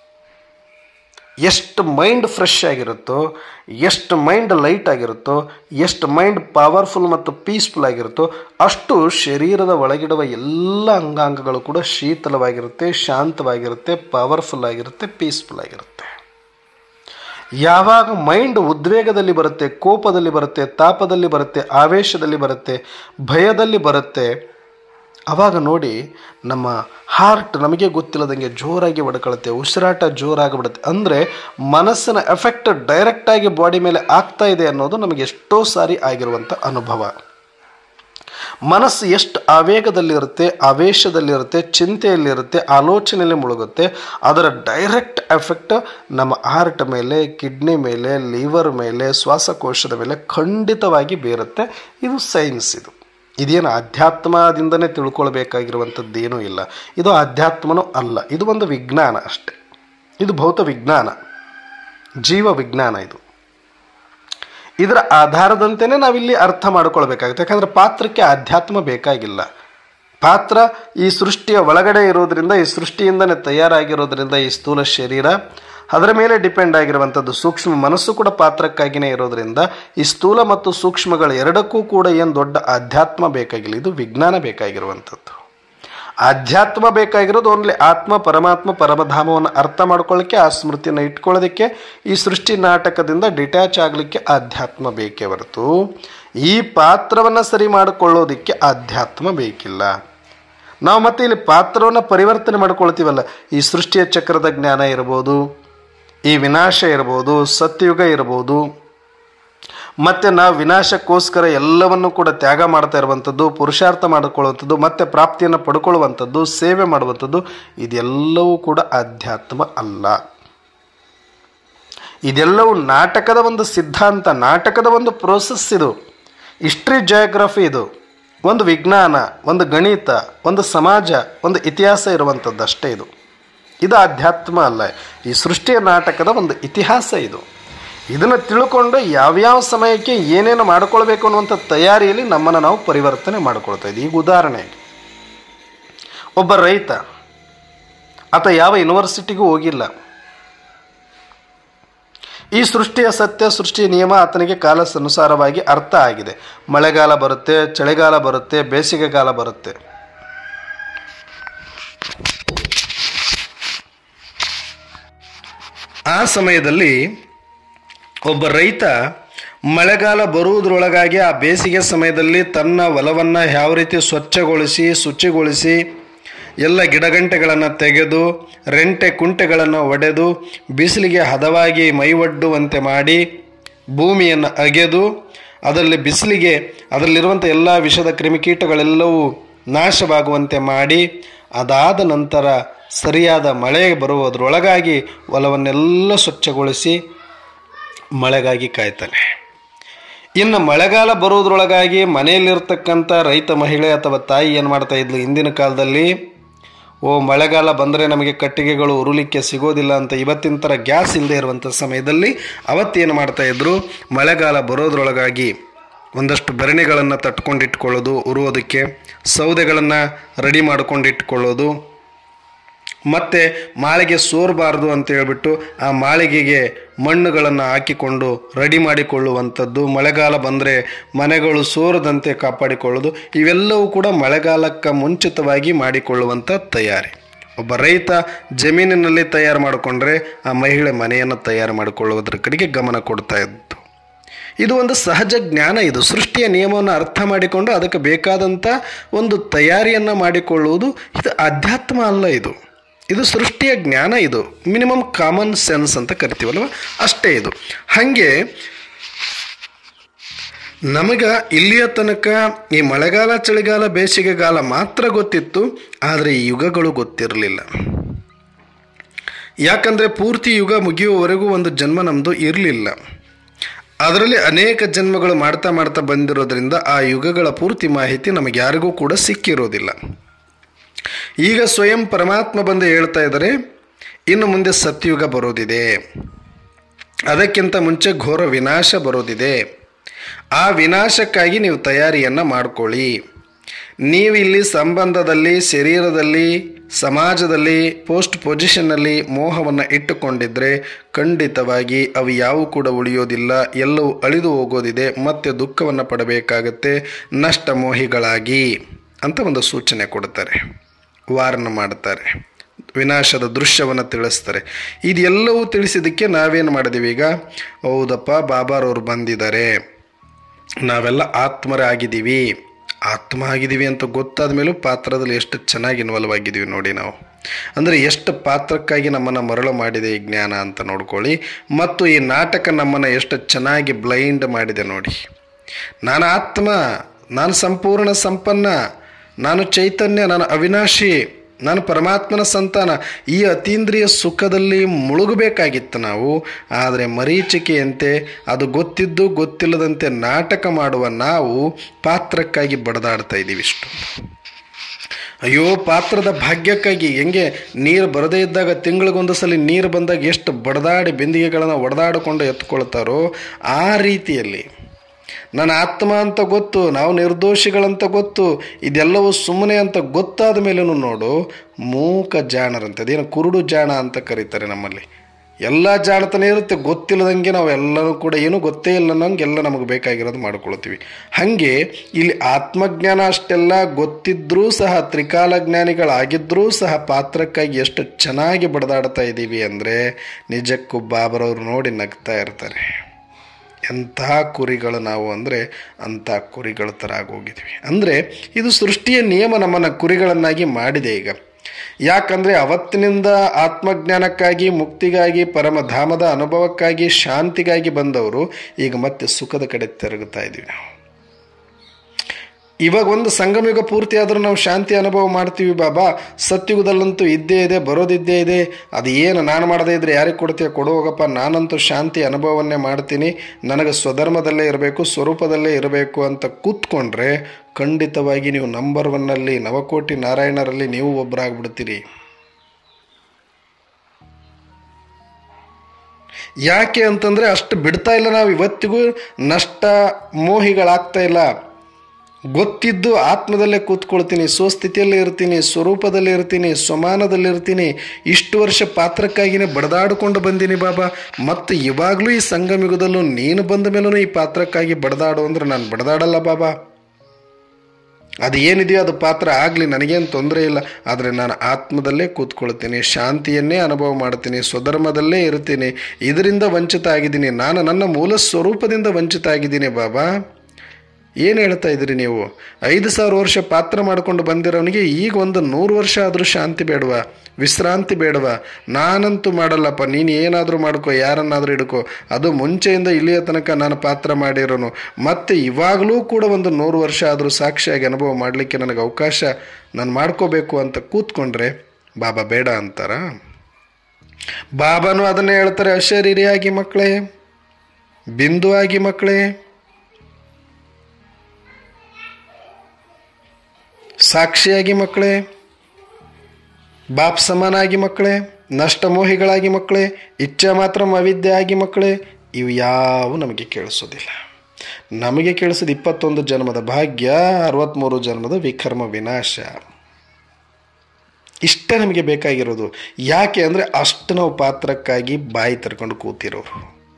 ಎಷ್ಟು ಮೈಂಡ್ ಫ್ರೆಶ್ ಆಗಿರುತ್ತೋ ಎಷ್ಟು ಮೈಂಡ್ ಲೈಟ್ ಆಗಿರುತ್ತೋ ಎಷ್ಟು ಮೈಂಡ್ ಪವರ್ಫುಲ್ ಮತ್ತು ಪೀಸ್ಫುಲ್ ಆಗಿರುತ್ತೋ ಅಷ್ಟು ಶರೀರದ ಒಳಗಿಡುವ ಎಲ್ಲ ಅಂಗಾಂಗಗಳು ಕೂಡ ಶೀತಲವಾಗಿರುತ್ತೆ ಶಾಂತವಾಗಿರುತ್ತೆ ಪವರ್ಫುಲ್ ಆಗಿರುತ್ತೆ ಪೀಸ್ಫುಲ್ ಆಗಿರುತ್ತೆ ಯಾವಾಗ ಮೈಂಡ್ ಉದ್ವೇಗದಲ್ಲಿ ಬರುತ್ತೆ ಕೋಪದಲ್ಲಿ ಬರುತ್ತೆ ತಾಪದಲ್ಲಿ ಬರುತ್ತೆ ಆವೇಶದಲ್ಲಿ ಬರುತ್ತೆ ಭಯದಲ್ಲಿ ಬರುತ್ತೆ ಆವಾಗ ನೋಡಿ ನಮ್ಮ ಹಾರ್ಟ್ ನಮಗೆ ಗೊತ್ತಿಲ್ಲದಂಗೆ ಜೋರಾಗಿ ಬಡ್ಕೊಳುತ್ತೆ ಉಸಿರಾಟ ಜೋರಾಗಿಬಿಡುತ್ತೆ ಅಂದರೆ ಮನಸ್ಸಿನ ಎಫೆಕ್ಟ್ ಡೈರೆಕ್ಟಾಗಿ ಬಾಡಿ ಮೇಲೆ ಆಗ್ತಾ ಇದೆ ಅನ್ನೋದು ನಮಗೆ ಎಷ್ಟೋ ಸಾರಿ ಆಗಿರುವಂಥ ಅನುಭವ ಮನಸ್ಸು ಎಷ್ಟು ಆವೇಗದಲ್ಲಿರುತ್ತೆ ಆವೇಶದಲ್ಲಿರುತ್ತೆ ಚಿಂತೆಯಲ್ಲಿರುತ್ತೆ ಆಲೋಚನೆಯಲ್ಲಿ ಮುಳುಗುತ್ತೆ ಅದರ ಡೈರೆಕ್ಟ್ ಎಫೆಕ್ಟ್ ನಮ್ಮ ಹಾರ್ಟ್ ಮೇಲೆ ಕಿಡ್ನಿ ಮೇಲೆ ಲಿವರ್ ಮೇಲೆ ಶ್ವಾಸಕೋಶದ ಮೇಲೆ ಖಂಡಿತವಾಗಿ ಬೀರುತ್ತೆ ಇದು ಸೈನ್ಸ್ ಇದು ಇದೇನು ಅಧ್ಯಾತ್ಮದಿಂದನೇ ತಿಳ್ಕೊಳ್ಬೇಕಾಗಿರುವಂಥದ್ದೇನೂ ಇಲ್ಲ ಇದು ಅಧ್ಯಾತ್ಮನೂ ಅಲ್ಲ ಇದು ಒಂದು ವಿಜ್ಞಾನ ಅಷ್ಟೆ ಇದು ಭೌತ ವಿಜ್ಞಾನ ಜೀವ ವಿಜ್ಞಾನ ಇದು ಇದರ ಆಧಾರದಂತೆಯೇ ನಾವಿಲ್ಲಿ ಅರ್ಥ ಮಾಡ್ಕೊಳ್ಬೇಕಾಗುತ್ತೆ ಯಾಕಂದರೆ ಪಾತ್ರಕ್ಕೆ ಅಧ್ಯಾತ್ಮ ಬೇಕಾಗಿಲ್ಲ ಪಾತ್ರ ಈ ಸೃಷ್ಟಿಯ ಒಳಗಡೆ ಇರೋದ್ರಿಂದ ಈ ಸೃಷ್ಟಿಯಿಂದನೇ ತಯಾರಾಗಿರೋದ್ರಿಂದ ಈ ಸ್ಥೂಲ ಶರೀರ ಅದರ ಮೇಲೆ ಡಿಪೆಂಡ್ ಆಗಿರುವಂಥದ್ದು ಸೂಕ್ಷ್ಮ ಮನಸ್ಸು ಕೂಡ ಪಾತ್ರಕ್ಕಾಗಿಯೇ ಇರೋದ್ರಿಂದ ಈ ಸ್ಥೂಲ ಮತ್ತು ಸೂಕ್ಷ್ಮಗಳು ಎರಡಕ್ಕೂ ಕೂಡ ಏನು ದೊಡ್ಡ ಅಧ್ಯಾತ್ಮ ಬೇಕಾಗಿಲ್ಲ ಇದು ವಿಜ್ಞಾನ ಬೇಕಾಗಿರುವಂಥದ್ದು ಆಧ್ಯಾತ್ಮ ಬೇಕಾಗಿರೋದು ಓನ್ಲಿ ಆತ್ಮ ಪರಮಾತ್ಮ ಪರಮಧಾಮವನ್ನು ಅರ್ಥ ಮಾಡ್ಕೊಳ್ಳಿಕ್ಕೆ ಆ ಸ್ಮೃತಿಯನ್ನು ಇಟ್ಕೊಳ್ಳೋದಕ್ಕೆ ಈ ಸೃಷ್ಟಿ ನಾಟಕದಿಂದ ಡಿಟ್ಯಾಚ್ ಆಗಲಿಕ್ಕೆ ಆಧ್ಯಾತ್ಮ ಬೇಕೇ ಹೊರತು ಈ ಪಾತ್ರವನ್ನು ಸರಿ ಮಾಡಿಕೊಳ್ಳೋದಕ್ಕೆ ಆಧ್ಯಾತ್ಮ ಬೇಕಿಲ್ಲ ನಾವು ಮತ್ತೆ ಇಲ್ಲಿ ಪಾತ್ರವನ್ನು ಪರಿವರ್ತನೆ ಮಾಡ್ಕೊಳ್ತೀವಲ್ಲ ಈ ಸೃಷ್ಟಿಯ ಚಕ್ರದ ಜ್ಞಾನ ಇರ್ಬೋದು ಈ ವಿನಾಶ ಇರ್ಬೋದು ಸತ್ಯುಗ ಇರ್ಬೋದು ಮತ್ತು ನಾವು ವಿನಾಶಕ್ಕೋಸ್ಕರ ಎಲ್ಲವನ್ನು ಕೂಡ ತ್ಯಾಗ ಮಾಡ್ತಾ ಇರುವಂಥದ್ದು ಪುರುಷಾರ್ಥ ಮಾಡಿಕೊಳ್ಳುವಂಥದ್ದು ಮತ್ತೆ ಪ್ರಾಪ್ತಿಯನ್ನು ಪಡ್ಕೊಳ್ಳುವಂಥದ್ದು ಸೇವೆ ಮಾಡುವಂಥದ್ದು ಇದೆಲ್ಲವೂ ಕೂಡ ಅಧ್ಯಾತ್ಮ ಅಲ್ಲ ಇದೆಲ್ಲವೂ ನಾಟಕದ ಒಂದು ಸಿದ್ಧಾಂತ ನಾಟಕದ ಒಂದು ಪ್ರೋಸೆಸ್ ಇದು ಹಿಸ್ಟ್ರಿ ಜಯೋಗ್ರಫಿ ಇದು ಒಂದು ವಿಜ್ಞಾನ ಒಂದು ಗಣಿತ ಒಂದು ಸಮಾಜ ಒಂದು ಇತಿಹಾಸ ಇರುವಂಥದ್ದು ಅಷ್ಟೇ ಇದು ಇದು ಅಧ್ಯಾತ್ಮ ಅಲ್ಲ ಈ ಸೃಷ್ಟಿಯ ನಾಟಕದ ಒಂದು ಇತಿಹಾಸ ಇದು ಇದನ್ನು ತಿಳ್ಕೊಂಡು ಯಾವ್ಯಾವ ಸಮಯಕ್ಕೆ ಏನೇನು ಮಾಡ್ಕೊಳ್ಬೇಕು ಅನ್ನುವಂಥ ತಯಾರಿಯಲ್ಲಿ ನಮ್ಮನ್ನು ನಾವು ಪರಿವರ್ತನೆ ಮಾಡ್ಕೊಳ್ತಾ ಇದ್ದೀವಿ ಈಗ ಉದಾಹರಣೆ ಒಬ್ಬ ರೈತ ಆತ ಯಾವ ಯೂನಿವರ್ಸಿಟಿಗೂ ಹೋಗಿಲ್ಲ ಈ ಸೃಷ್ಟಿಯ ಸತ್ಯ ಸೃಷ್ಟಿಯ ನಿಯಮ ಆತನಿಗೆ ಕಾಲಸನುಸಾರವಾಗಿ ಅರ್ಥ ಆಗಿದೆ ಮಳೆಗಾಲ ಬರುತ್ತೆ ಚಳಿಗಾಲ ಬರುತ್ತೆ ಬೇಸಿಗೆಗಾಲ ಬರುತ್ತೆ ಆ ಸಮಯದಲ್ಲಿ ಒಬ್ಬ ರೈತ ಮಳೆಗಾಲ ಬರುವುದರೊಳಗಾಗಿ ಆ ಬೇಸಿಗೆ ಸಮಯದಲ್ಲಿ ತನ್ನ ಹೊಲವನ್ನು ಯಾವ ರೀತಿ ಸ್ವಚ್ಛಗೊಳಿಸಿ ಶುಚಿಗೊಳಿಸಿ ಎಲ್ಲ ಗಿಡಗಂಟೆಗಳನ್ನು ತೆಗೆದು ರೆಂಟೆ ಕುಂಟೆಗಳನ್ನು ಒಡೆದು ಬಿಸಿಲಿಗೆ ಹದವಾಗಿ ಮೈವಡ್ಡುವಂತೆ ಮಾಡಿ ಭೂಮಿಯನ್ನು ಅಗೆದು ಅದರಲ್ಲಿ ಬಿಸಿಲಿಗೆ ಅದರಲ್ಲಿರುವಂಥ ಎಲ್ಲ ವಿಷದ ಕ್ರಿಮಿಕೀಟಗಳೆಲ್ಲವೂ ನಾಶವಾಗುವಂತೆ ಮಾಡಿ ಅದಾದ ನಂತರ ಸರಿಯಾದ ಮಳೆ ಬರುವುದರೊಳಗಾಗಿ ಹೊಲವನ್ನೆಲ್ಲ ಸ್ವಚ್ಛಗೊಳಿಸಿ ಮಳೆಗಾಗಿ ಕಾಯ್ತಾನೆ ಇನ್ನು ಮಳೆಗಾಲ ಬರುವುದರೊಳಗಾಗಿ ಮನೆಯಲ್ಲಿರ್ತಕ್ಕಂಥ ರೈತ ಮಹಿಳೆ ಅಥವಾ ತಾಯಿ ಏನು ಮಾಡ್ತಾ ಇದ್ಲು ಹಿಂದಿನ ಕಾಲದಲ್ಲಿ ಓ ಮಳೆಗಾಲ ಬಂದರೆ ನಮಗೆ ಕಟ್ಟಿಗೆಗಳು ಉರುಲಿಕ್ಕೆ ಸಿಗೋದಿಲ್ಲ ಅಂತ ಇವತ್ತಿನ ಥರ ಗ್ಯಾಸ್ ಇಲ್ಲದೆ ಇರುವಂಥ ಸಮಯದಲ್ಲಿ ಅವತ್ತೇನು ಮಾಡ್ತಾಯಿದ್ರು ಮಳೆಗಾಲ ಬರೋದ್ರೊಳಗಾಗಿ ಒಂದಷ್ಟು ಬೆರಣಿಗಳನ್ನು ತಟ್ಕೊಂಡಿಟ್ಕೊಳ್ಳೋದು ಉರುವುದಕ್ಕೆ ಸೌದೆಗಳನ್ನು ರೆಡಿ ಮಾಡ್ಕೊಂಡಿಟ್ಕೊಳ್ಳೋದು ಮತ್ತು ಮಾಳಿಗೆ ಸೋರಬಾರ್ದು ಅಂತ ಹೇಳ್ಬಿಟ್ಟು ಆ ಮಾಳಿಗೆಗೆ ಮಣ್ಣುಗಳನ್ನು ಹಾಕಿಕೊಂಡು ರೆಡಿ ಮಾಡಿಕೊಳ್ಳುವಂಥದ್ದು ಮಳೆಗಾಲ ಬಂದರೆ ಮನೆಗಳು ಸೋರದಂತೆ ಕಾಪಾಡಿಕೊಳ್ಳೋದು ಇವೆಲ್ಲವೂ ಕೂಡ ಮಳೆಗಾಲಕ್ಕೆ ಮುಂಚಿತವಾಗಿ ಮಾಡಿಕೊಳ್ಳುವಂಥ ತಯಾರಿ ಒಬ್ಬ ರೈತ ಜಮೀನಿನಲ್ಲಿ ತಯಾರು ಮಾಡಿಕೊಂಡ್ರೆ ಆ ಮಹಿಳೆ ಮನೆಯನ್ನು ತಯಾರು ಮಾಡಿಕೊಳ್ಳುವುದರ ಕಡೆಗೆ ಗಮನ ಕೊಡ್ತಾ ಇದ್ದು ಇದು ಒಂದು ಸಹಜ ಜ್ಞಾನ ಇದು ಸೃಷ್ಟಿಯ ನಿಯಮವನ್ನು ಅರ್ಥ ಮಾಡಿಕೊಂಡು ಅದಕ್ಕೆ ಬೇಕಾದಂಥ ಒಂದು ತಯಾರಿಯನ್ನು ಮಾಡಿಕೊಳ್ಳುವುದು ಇದು ಅಧ್ಯಾತ್ಮ ಅಲ್ಲ ಇದು ಇದು ಸೃಷ್ಟಿಯ ಜ್ಞಾನ ಇದು ಮಿನಿಮಮ್ ಕಾಮನ್ ಸೆನ್ಸ್ ಅಂತ ಕರಿತೀವಲ್ವ ಅಷ್ಟೇ ಇದು ಹಾಗೆ ನಮಗ ಇಲ್ಲಿಯ ತನಕ ಈ ಮಳೆಗಾಲ ಚಳಿಗಾಲ ಬೇಸಿಗೆಗಾಲ ಮಾತ್ರ ಗೊತ್ತಿತ್ತು ಆದರೆ ಈ ಯುಗಗಳು ಗೊತ್ತಿರಲಿಲ್ಲ ಯಾಕಂದರೆ ಪೂರ್ತಿ ಯುಗ ಮುಗಿಯುವವರೆಗೂ ಒಂದು ಜನ್ಮ ನಮ್ಮದು ಇರಲಿಲ್ಲ ಅದರಲ್ಲಿ ಅನೇಕ ಜನ್ಮಗಳು ಮಾಡ್ತಾ ಮಾಡ್ತಾ ಬಂದಿರೋದ್ರಿಂದ ಆ ಯುಗಗಳ ಪೂರ್ತಿ ಮಾಹಿತಿ ನಮಗೆ ಯಾರಿಗೂ ಕೂಡ ಸಿಕ್ಕಿರೋದಿಲ್ಲ ಈಗ ಸ್ವಯಂ ಪರಮಾತ್ಮ ಬಂದು ಹೇಳ್ತಾ ಇದ್ದಾರೆ ಇನ್ನು ಮುಂದೆ ಸತ್ಯುಗ ಬರೋದಿದೆ ಅದಕ್ಕಿಂತ ಮುಂಚೆ ಘೋರ ವಿನಾಶ ಬರೋದಿದೆ ಆ ವಿನಾಶಕ್ಕಾಗಿ ನೀವು ತಯಾರಿಯನ್ನು ಮಾಡ್ಕೊಳ್ಳಿ ನೀವು ಇಲ್ಲಿ ಸಂಬಂಧದಲ್ಲಿ ಶರೀರದಲ್ಲಿ ಸಮಾಜದಲ್ಲಿ ಪೋಸ್ಟ್ ಪೊಸಿಷನ್ನಲ್ಲಿ ಮೋಹವನ್ನು ಇಟ್ಟುಕೊಂಡಿದ್ದರೆ ಖಂಡಿತವಾಗಿ ಅವು ಯಾವೂ ಕೂಡ ಉಳಿಯೋದಿಲ್ಲ ಎಲ್ಲವೂ ಅಳಿದು ಹೋಗೋದಿದೆ ಮತ್ತೆ ದುಃಖವನ್ನು ಪಡಬೇಕಾಗತ್ತೆ ನಷ್ಟ ಮೋಹಿಗಳಾಗಿ ಅಂತ ಒಂದು ಸೂಚನೆ ಕೊಡ್ತಾರೆ ವಾರ್ನ್ ಮಾಡ್ತಾರೆ ವಿನಾಶದ ದೃಶ್ಯವನ್ನು ತಿಳಿಸ್ತಾರೆ ಇದೆಲ್ಲವೂ ತಿಳಿಸಿದ್ದಕ್ಕೆ ನಾವೇನು ಮಾಡಿದ್ದೀವಿ ಈಗ ಹೌದಪ್ಪ ಬಾಬಾರವ್ರು ಬಂದಿದ್ದಾರೆ ನಾವೆಲ್ಲ ಆತ್ಮರೇ ಆಗಿದ್ದೀವಿ ಆತ್ಮ ಆಗಿದ್ದೀವಿ ಅಂತ ಗೊತ್ತಾದ ಮೇಲೂ ಪಾತ್ರದಲ್ಲಿ ಎಷ್ಟು ಚೆನ್ನಾಗಿ ಇನ್ವಾಲ್ವ್ ಆಗಿದ್ದೀವಿ ನೋಡಿ ನಾವು ಅಂದರೆ ಎಷ್ಟು ಪಾತ್ರಕ್ಕಾಗಿ ನಮ್ಮನ್ನು ಮರಳು ಮಾಡಿದೆ ಈ ಜ್ಞಾನ ಅಂತ ನೋಡ್ಕೊಳ್ಳಿ ಮತ್ತು ಈ ನಾಟಕ ನಮ್ಮನ್ನು ಎಷ್ಟು ಚೆನ್ನಾಗಿ ಬ್ಲೈಂಡ್ ಮಾಡಿದೆ ನೋಡಿ ನಾನು ಆತ್ಮ ನಾನು ಸಂಪೂರ್ಣ ಸಂಪನ್ನ ನಾನು ಚೈತನ್ಯ ನಾನು ಅವಿನಾಶಿ ನಾನು ಪರಮಾತ್ಮನ ಸಂತಾನ ಈ ಅತೀಂದ್ರಿಯ ಸುಖದಲ್ಲಿ ಮುಳುಗಬೇಕಾಗಿತ್ತು ನಾವು ಆದರೆ ಮರೀಚಿಕೆಯಂತೆ ಅದು ಗೊತ್ತಿದ್ದು ಗೊತ್ತಿಲ್ಲದಂತೆ ನಾಟಕ ಮಾಡುವ ನಾವು ಪಾತ್ರಕ್ಕಾಗಿ ಬಡದಾಡ್ತಾ ಇದ್ದೀವಿ ಇಷ್ಟು ಅಯ್ಯೋ ಪಾತ್ರದ ಭಾಗ್ಯಕ್ಕಾಗಿ ಹೆಂಗೆ ನೀರು ಬರದೇ ಇದ್ದಾಗ ತಿಂಗಳಿಗೊಂದು ಸಲ ನೀರು ಬಂದಾಗ ಎಷ್ಟು ಬಡದಾಡಿ ಬಿಂದಿಗೆಗಳನ್ನು ಒಡೆದಾಡಿಕೊಂಡು ಎತ್ಕೊಳ್ತಾರೋ ಆ ರೀತಿಯಲ್ಲಿ ನನ್ನ ಆತ್ಮ ಅಂತ ಗೊತ್ತು ನಾವು ನಿರ್ದೋಷಿಗಳಂತ ಗೊತ್ತು ಇದೆಲ್ಲವೂ ಸುಮ್ಮನೆ ಅಂತ ಗೊತ್ತಾದ ಮೇಲೂ ನೋಡು ಮೂಕ ಜಾಣರಂತೆ ಅದೇನು ಕುರುಡು ಜಾಣ ಅಂತ ಕರೀತಾರೆ ನಮ್ಮಲ್ಲಿ ಎಲ್ಲ ಜಾಣತನ ಇರುತ್ತೆ ಗೊತ್ತಿಲ್ಲದಂಗೆ ನಾವು ಎಲ್ಲರೂ ಕೂಡ ಏನೂ ಗೊತ್ತೇ ಇಲ್ಲ ಅನ್ನೋಂಗೆ ಎಲ್ಲ ನಮಗೆ ಬೇಕಾಗಿರೋದು ಮಾಡ್ಕೊಳ್ತೀವಿ ಹಾಗೆ ಇಲ್ಲಿ ಆತ್ಮಜ್ಞಾನ ಅಷ್ಟೆಲ್ಲ ಗೊತ್ತಿದ್ರೂ ಸಹ ತ್ರಿಕಾಲ ಜ್ಞಾನಿಗಳಾಗಿದ್ರೂ ಸಹ ಪಾತ್ರಕ್ಕಾಗಿ ಎಷ್ಟು ಚೆನ್ನಾಗಿ ಬಡದಾಡ್ತಾ ಇದ್ದೀವಿ ಅಂದರೆ ನಿಜಕ್ಕೂ ಬಾಬರವ್ರು ನೋಡಿ ನಗ್ತಾ ಇರ್ತಾರೆ ಎಂತಹ ಕುರಿಗಳು ನಾವು ಅಂದರೆ ಅಂಥ ಕುರಿಗಳ ಥರ ಆಗೋಗಿದ್ವಿ ಅಂದರೆ ಇದು ಸೃಷ್ಟಿಯ ನಿಯಮ ನಮ್ಮನ್ನು ಕುರಿಗಳನ್ನಾಗಿ ಮಾಡಿದೆ ಈಗ ಯಾಕಂದರೆ ಅವತ್ತಿನಿಂದ ಆತ್ಮಜ್ಞಾನಕ್ಕಾಗಿ ಮುಕ್ತಿಗಾಗಿ ಪರಮಧಾಮದ ಅನುಭವಕ್ಕಾಗಿ ಶಾಂತಿಗಾಗಿ ಬಂದವರು ಈಗ ಮತ್ತೆ ಸುಖದ ಕಡೆ ತಿರುಗುತ್ತಾ ಇದ್ದೀವಿ ನಾವು ಇವಾಗ ಒಂದು ಸಂಗಮಯುಗ ಪೂರ್ತಿ ಆದರೂ ನಾವು ಶಾಂತಿ ಅನುಭವ ಮಾಡ್ತೀವಿ ಬಾಬಾ ಸತ್ಯುಗದಲ್ಲಂತೂ ಇದ್ದೇ ಇದೆ ಬರೋದಿದ್ದೇ ಇದೆ ಅದು ಏನು ನಾನು ಮಾಡದೇ ಇದ್ರೆ ಯಾರಿಗೆ ಕೊಡ್ತೀಯ ಕೊಡು ಹೋಗಪ್ಪ ನಾನಂತೂ ಶಾಂತಿ ಅನುಭವವನ್ನೇ ಮಾಡ್ತೀನಿ ನನಗೆ ಸ್ವಧರ್ಮದಲ್ಲೇ ಇರಬೇಕು ಸ್ವರೂಪದಲ್ಲೇ ಇರಬೇಕು ಅಂತ ಕೂತ್ಕೊಂಡ್ರೆ ಖಂಡಿತವಾಗಿ ನೀವು ನಂಬರ್ ಒನ್ನಲ್ಲಿ ನವಕೋಟಿ ನಾರಾಯಣರಲ್ಲಿ ನೀವು ಒಬ್ಬರಾಗ್ಬಿಡ್ತೀರಿ ಯಾಕೆ ಅಂತಂದರೆ ಅಷ್ಟು ಬಿಡ್ತಾ ಇಲ್ಲ ನಾವು ಇವತ್ತಿಗೂ ನಷ್ಟ ಮೋಹಿಗಳಾಗ್ತಾ ಇಲ್ಲ ಗೊತ್ತಿದ್ದು ಆತ್ಮದಲ್ಲೇ ಕೂತ್ಕೊಳ್ತೀನಿ ಸ್ವಸ್ಥಿತಿಯಲ್ಲೇ ಇರ್ತೀನಿ ಸ್ವರೂಪದಲ್ಲಿ ಇರ್ತೀನಿ ಸ್ವಮಾನದಲ್ಲಿ ಇರ್ತೀನಿ ಇಷ್ಟು ವರ್ಷ ಪಾತ್ರಕ್ಕಾಗಿಯೇ ಬಡದಾಡಿಕೊಂಡು ಬಂದೀನಿ ಬಾಬಾ ಮತ್ತು ಇವಾಗಲೂ ಈ ಸಂಗಮಯುಗದಲ್ಲೂ ನೀನು ಬಂದ ಮೇಲೂ ಈ ಪಾತ್ರಕ್ಕಾಗಿ ಬಡದಾಡು ಅಂದ್ರೆ ನಾನು ಬಡದಾಡಲ್ಲ ಬಾಬಾ ಅದು ಏನಿದೆಯೋ ಅದು ಪಾತ್ರ ಆಗಲಿ ನನಗೇನು ತೊಂದರೆ ಇಲ್ಲ ಆದರೆ ನಾನು ಆತ್ಮದಲ್ಲೇ ಕೂತ್ಕೊಳ್ತೀನಿ ಶಾಂತಿಯನ್ನೇ ಅನುಭವ ಮಾಡ್ತೀನಿ ಸ್ವಧರ್ಮದಲ್ಲೇ ಇರ್ತೀನಿ ಇದರಿಂದ ವಂಚಿತ ಆಗಿದ್ದೀನಿ ನಾನು ನನ್ನ ಮೂಲ ಸ್ವರೂಪದಿಂದ ವಂಚಿತ ಆಗಿದ್ದೀನಿ ಬಾಬಾ ಏನು ಹೇಳ್ತಾ ಇದ್ದೀರಿ ನೀವು ಐದು ಸಾವಿರ ವರ್ಷ ಪಾತ್ರ ಮಾಡ್ಕೊಂಡು ಬಂದಿರೋನಿಗೆ ಈಗ ಒಂದು ನೂರು ವರ್ಷ ಆದರೂ ಶಾಂತಿ ಬೇಡವಾ ವಿಶ್ರಾಂತಿ ಬೇಡವಾ ನಾನಂತೂ ಮಾಡಲ್ಲಪ್ಪ ನೀನು ಏನಾದರೂ ಮಾಡ್ಕೋ ಯಾರನ್ನಾದರೂ ಹಿಡ್ಕೋ ಅದು ಮುಂಚೆಯಿಂದ ಇಲ್ಲಿಯ ತನಕ ನಾನು ಪಾತ್ರ ಮಾಡಿರೋನು ಮತ್ತು ಇವಾಗಲೂ ಕೂಡ ಒಂದು ನೂರು ವರ್ಷ ಆದರೂ ಸಾಕ್ಷಿಯಾಗಿ ಅನುಭವ ಮಾಡಲಿಕ್ಕೆ ನನಗೆ ಅವಕಾಶ ನಾನು ಮಾಡ್ಕೋಬೇಕು ಅಂತ ಕೂತ್ಕೊಂಡ್ರೆ ಬಾಬಾ ಬೇಡ ಅಂತಾರ ಬಾಬಾನು ಅದನ್ನೇ ಹೇಳ್ತಾರೆ ಅಶರೀರಿಯಾಗಿ ಮಕ್ಕಳೇ ಬಿಂದು ಆಗಿ ಮಕ್ಕಳೇ ಸಾಕ್ಷಿಯಾಗಿ ಮಕ್ಕಳೇ ಬಾಪ್ ಸಮಾನಾಗಿ ಮಕ್ಕಳೇ ನಷ್ಟಮೋಹಿಗಳಾಗಿ ಮಕ್ಕಳೇ ಇಚ್ಛೆ ಮಾತ್ರ ಅವಿದ್ಯೆ ಆಗಿ ಮಕ್ಕಳೇ ಇವು ಯಾವು ನಮಗೆ ಕೇಳಿಸೋದಿಲ್ಲ ನಮಗೆ ಕೇಳಿಸೋದು ಇಪ್ಪತ್ತೊಂದು ಜನ್ಮದ ಭಾಗ್ಯ ಅರವತ್ತ್ಮೂರು ಜನ್ಮದ ವಿಕರ್ಮ ವಿನಾಶ ಇಷ್ಟೇ ನಮಗೆ ಬೇಕಾಗಿರೋದು ಯಾಕೆ ಅಂದರೆ ಅಷ್ಟು ನಾವು ಪಾತ್ರಕ್ಕಾಗಿ ಬಾಯಿ ತರ್ಕೊಂಡು ಕೂತಿರೋರು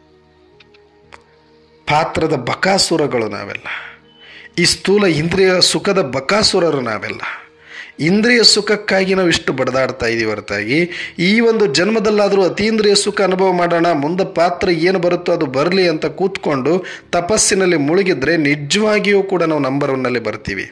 ಪಾತ್ರದ ಬಕಾಸುರಗಳು ನಾವೆಲ್ಲ ಈ ಸ್ಥೂಲ ಇಂದ್ರಿಯ ಸುಖದ ಬಕಾಸುರರು ನಾವೆಲ್ಲ ಇಂದ್ರಿಯ ಸುಖಕ್ಕಾಗಿ ನಾವು ಇಷ್ಟು ಬಡದಾಡ್ತಾ ಇದ್ದೀವಿ ಹೊರತಾಗಿ ಈ ಒಂದು ಜನ್ಮದಲ್ಲಾದರೂ ಅತೀಂದ್ರಿಯ ಸುಖ ಅನುಭವ ಮಾಡೋಣ ಮುಂದೆ ಪಾತ್ರ ಏನು ಬರುತ್ತೋ ಅದು ಬರಲಿ ಅಂತ ಕೂತ್ಕೊಂಡು ತಪಸ್ಸಿನಲ್ಲಿ ಮುಳುಗಿದ್ರೆ ನಿಜವಾಗಿಯೂ ಕೂಡ ನಾವು ನಂಬರ್ ಒನ್ನಲ್ಲಿ ಬರ್ತೀವಿ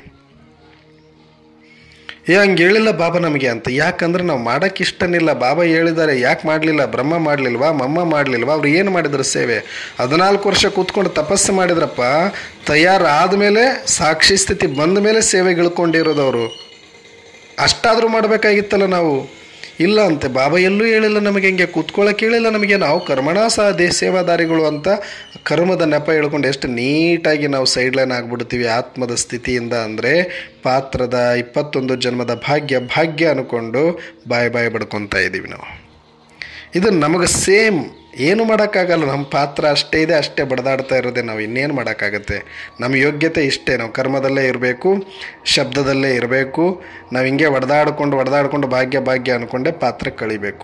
ಏ ಹಂಗೆ ಹೇಳಿಲ್ಲ ಬಾಬಾ ನಮಗೆ ಅಂತ ಯಾಕಂದ್ರೆ ನಾವು ಮಾಡೋಕ್ಕೆ ಇಷ್ಟನಿಲ್ಲ ಬಾಬಾ ಹೇಳಿದ್ದಾರೆ ಯಾಕೆ ಮಾಡಲಿಲ್ಲ ಬ್ರಹ್ಮ ಮಾಡಲಿಲ್ವಾ ಮಮ್ಮ ಮಾಡಲಿಲ್ವಾ ಅವ್ರು ಏನು ಮಾಡಿದ್ರು ಸೇವೆ ಹದಿನಾಲ್ಕು ವರ್ಷ ಕೂತ್ಕೊಂಡು ತಪಸ್ಸು ಮಾಡಿದ್ರಪ್ಪ ತಯಾರಾದ ಮೇಲೆ ಸಾಕ್ಷಿ ಸ್ಥಿತಿ ಬಂದ ಮೇಲೆ ಸೇವೆಗೆ ಇಳ್ಕೊಂಡಿರೋದು ಅವರು ಅಷ್ಟಾದರೂ ಮಾಡಬೇಕಾಗಿತ್ತಲ್ಲ ನಾವು ಇಲ್ಲ ಅಂತೆ ಬಾಬಾ ಎಲ್ಲೂ ಹೇಳಿಲ್ಲ ನಮಗೆ ಹಿಂಗೆ ಕೂತ್ಕೊಳ್ಳೋಕೆ ಹೇಳಿಲ್ಲ ನಮಗೆ ನಾವು ಕರ್ಮಣ ಸಹ ದೇ ಸೇವಾದಾರಿಗಳು ಅಂತ ಕರ್ಮದ ನೆಪ ಹೇಳ್ಕೊಂಡು ಎಷ್ಟು ನೀಟಾಗಿ ನಾವು ಸೈಡ್ ಲೈನ್ ಆಗಿಬಿಡ್ತೀವಿ ಆತ್ಮದ ಸ್ಥಿತಿಯಿಂದ ಅಂದರೆ ಪಾತ್ರದ ಇಪ್ಪತ್ತೊಂದು ಜನ್ಮದ ಭಾಗ್ಯ ಭಾಗ್ಯ ಅನ್ಕೊಂಡು ಬಾಯಿ ಬಾಯಿ ಬಡ್ಕೊತಾ ಇದ್ದೀವಿ ನಾವು ಇದು ನಮಗೆ ಸೇಮ್ ಏನು ಮಾಡೋಕ್ಕಾಗಲ್ಲ ನಮ್ಮ ಪಾತ್ರ ಅಷ್ಟೇ ಇದೆ ಅಷ್ಟೇ ಬಡದಾಡ್ತಾ ಇರೋದೆ ನಾವು ಇನ್ನೇನು ಮಾಡೋಕ್ಕಾಗತ್ತೆ ನಮ್ಮ ಯೋಗ್ಯತೆ ಇಷ್ಟೇ ನಾವು ಕರ್ಮದಲ್ಲೇ ಇರಬೇಕು ಶಬ್ದದಲ್ಲೇ ಇರಬೇಕು ನಾವು ಹಿಂಗೆ ಹೊಡೆದಾಡ್ಕೊಂಡು ಹೊಡೆದಾಡ್ಕೊಂಡು ಭಾಗ್ಯ ಭಾಗ್ಯ ಅಂದ್ಕೊಂಡೆ ಪಾತ್ರ ಕಳಿಬೇಕು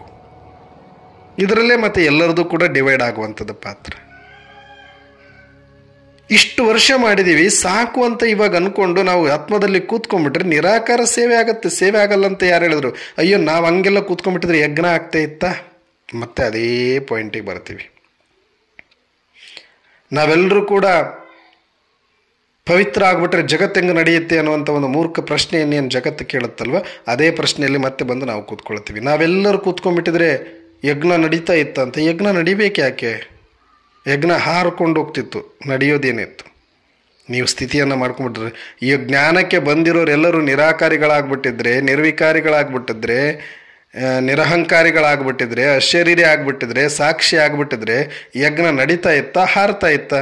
ಇದರಲ್ಲೇ ಮತ್ತೆ ಎಲ್ಲರದು ಕೂಡ ಡಿವೈಡ್ ಆಗುವಂಥದ್ದು ಪಾತ್ರ ಇಷ್ಟು ವರ್ಷ ಮಾಡಿದ್ದೀವಿ ಸಾಕು ಅಂತ ಇವಾಗ ಅನ್ಕೊಂಡು ನಾವು ಆತ್ಮದಲ್ಲಿ ಕೂತ್ಕೊಂಡ್ಬಿಟ್ರೆ ನಿರಾಕಾರ ಸೇವೆ ಆಗತ್ತೆ ಸೇವೆ ಆಗಲ್ಲ ಅಂತ ಯಾರು ಹೇಳಿದ್ರು ಅಯ್ಯೋ ನಾವು ಹಂಗೆಲ್ಲ ಕೂತ್ಕೊಂಡ್ಬಿಟ್ಟಿದ್ರೆ ಯಜ್ಞ ಆಗ್ತಾ ಇತ್ತಾ ಮತ್ತೆ ಅದೇ ಪಾಯಿಂಟಿಗೆ ಬರ್ತೀವಿ ನಾವೆಲ್ಲರೂ ಕೂಡ ಪವಿತ್ರ ಆಗ್ಬಿಟ್ರೆ ಜಗತ್ತು ಹೆಂಗೆ ನಡೆಯುತ್ತೆ ಅನ್ನುವಂಥ ಒಂದು ಮೂರ್ಖ ಪ್ರಶ್ನೆಯನ್ನೇನು ಜಗತ್ತು ಕೇಳುತ್ತಲ್ವ ಅದೇ ಪ್ರಶ್ನೆಯಲ್ಲಿ ಮತ್ತೆ ಬಂದು ನಾವು ಕೂತ್ಕೊಳ್ತೀವಿ ನಾವೆಲ್ಲರೂ ಕೂತ್ಕೊಂಡ್ಬಿಟ್ಟಿದ್ರೆ ಯಜ್ಞ ನಡೀತಾ ಇತ್ತಂತ ಯಜ್ಞ ನಡಿಬೇಕು ಯಾಕೆ ಯಜ್ಞ ಹಾರ್ಕೊಂಡು ಹೋಗ್ತಿತ್ತು ನಡೆಯೋದೇನಿತ್ತು ನೀವು ಸ್ಥಿತಿಯನ್ನು ಮಾಡ್ಕೊಂಡ್ಬಿಟ್ರೆ ಈ ಜ್ಞಾನಕ್ಕೆ ಬಂದಿರೋರೆಲ್ಲರೂ ನಿರಾಕಾರಿಗಳಾಗ್ಬಿಟ್ಟಿದ್ರೆ ನಿರ್ವಿಕಾರಿಗಳಾಗ್ಬಿಟ್ಟಿದ್ರೆ ಆ, ನಿರಹಂಕಾರಿಗಳಾಗ್ಬಿಟ್ಟಿದ್ರೆ ಅಶರೀರಿ ಆಗ್ಬಿಟ್ಟಿದ್ರೆ ಸಾಕ್ಷಿ ಆಗ್ಬಿಟ್ಟಿದ್ರೆ ಯಜ್ಞ ನಡೀತಾ ಇತ್ತಾ ಹಾರ್ತಾ ಇತ್ತಾ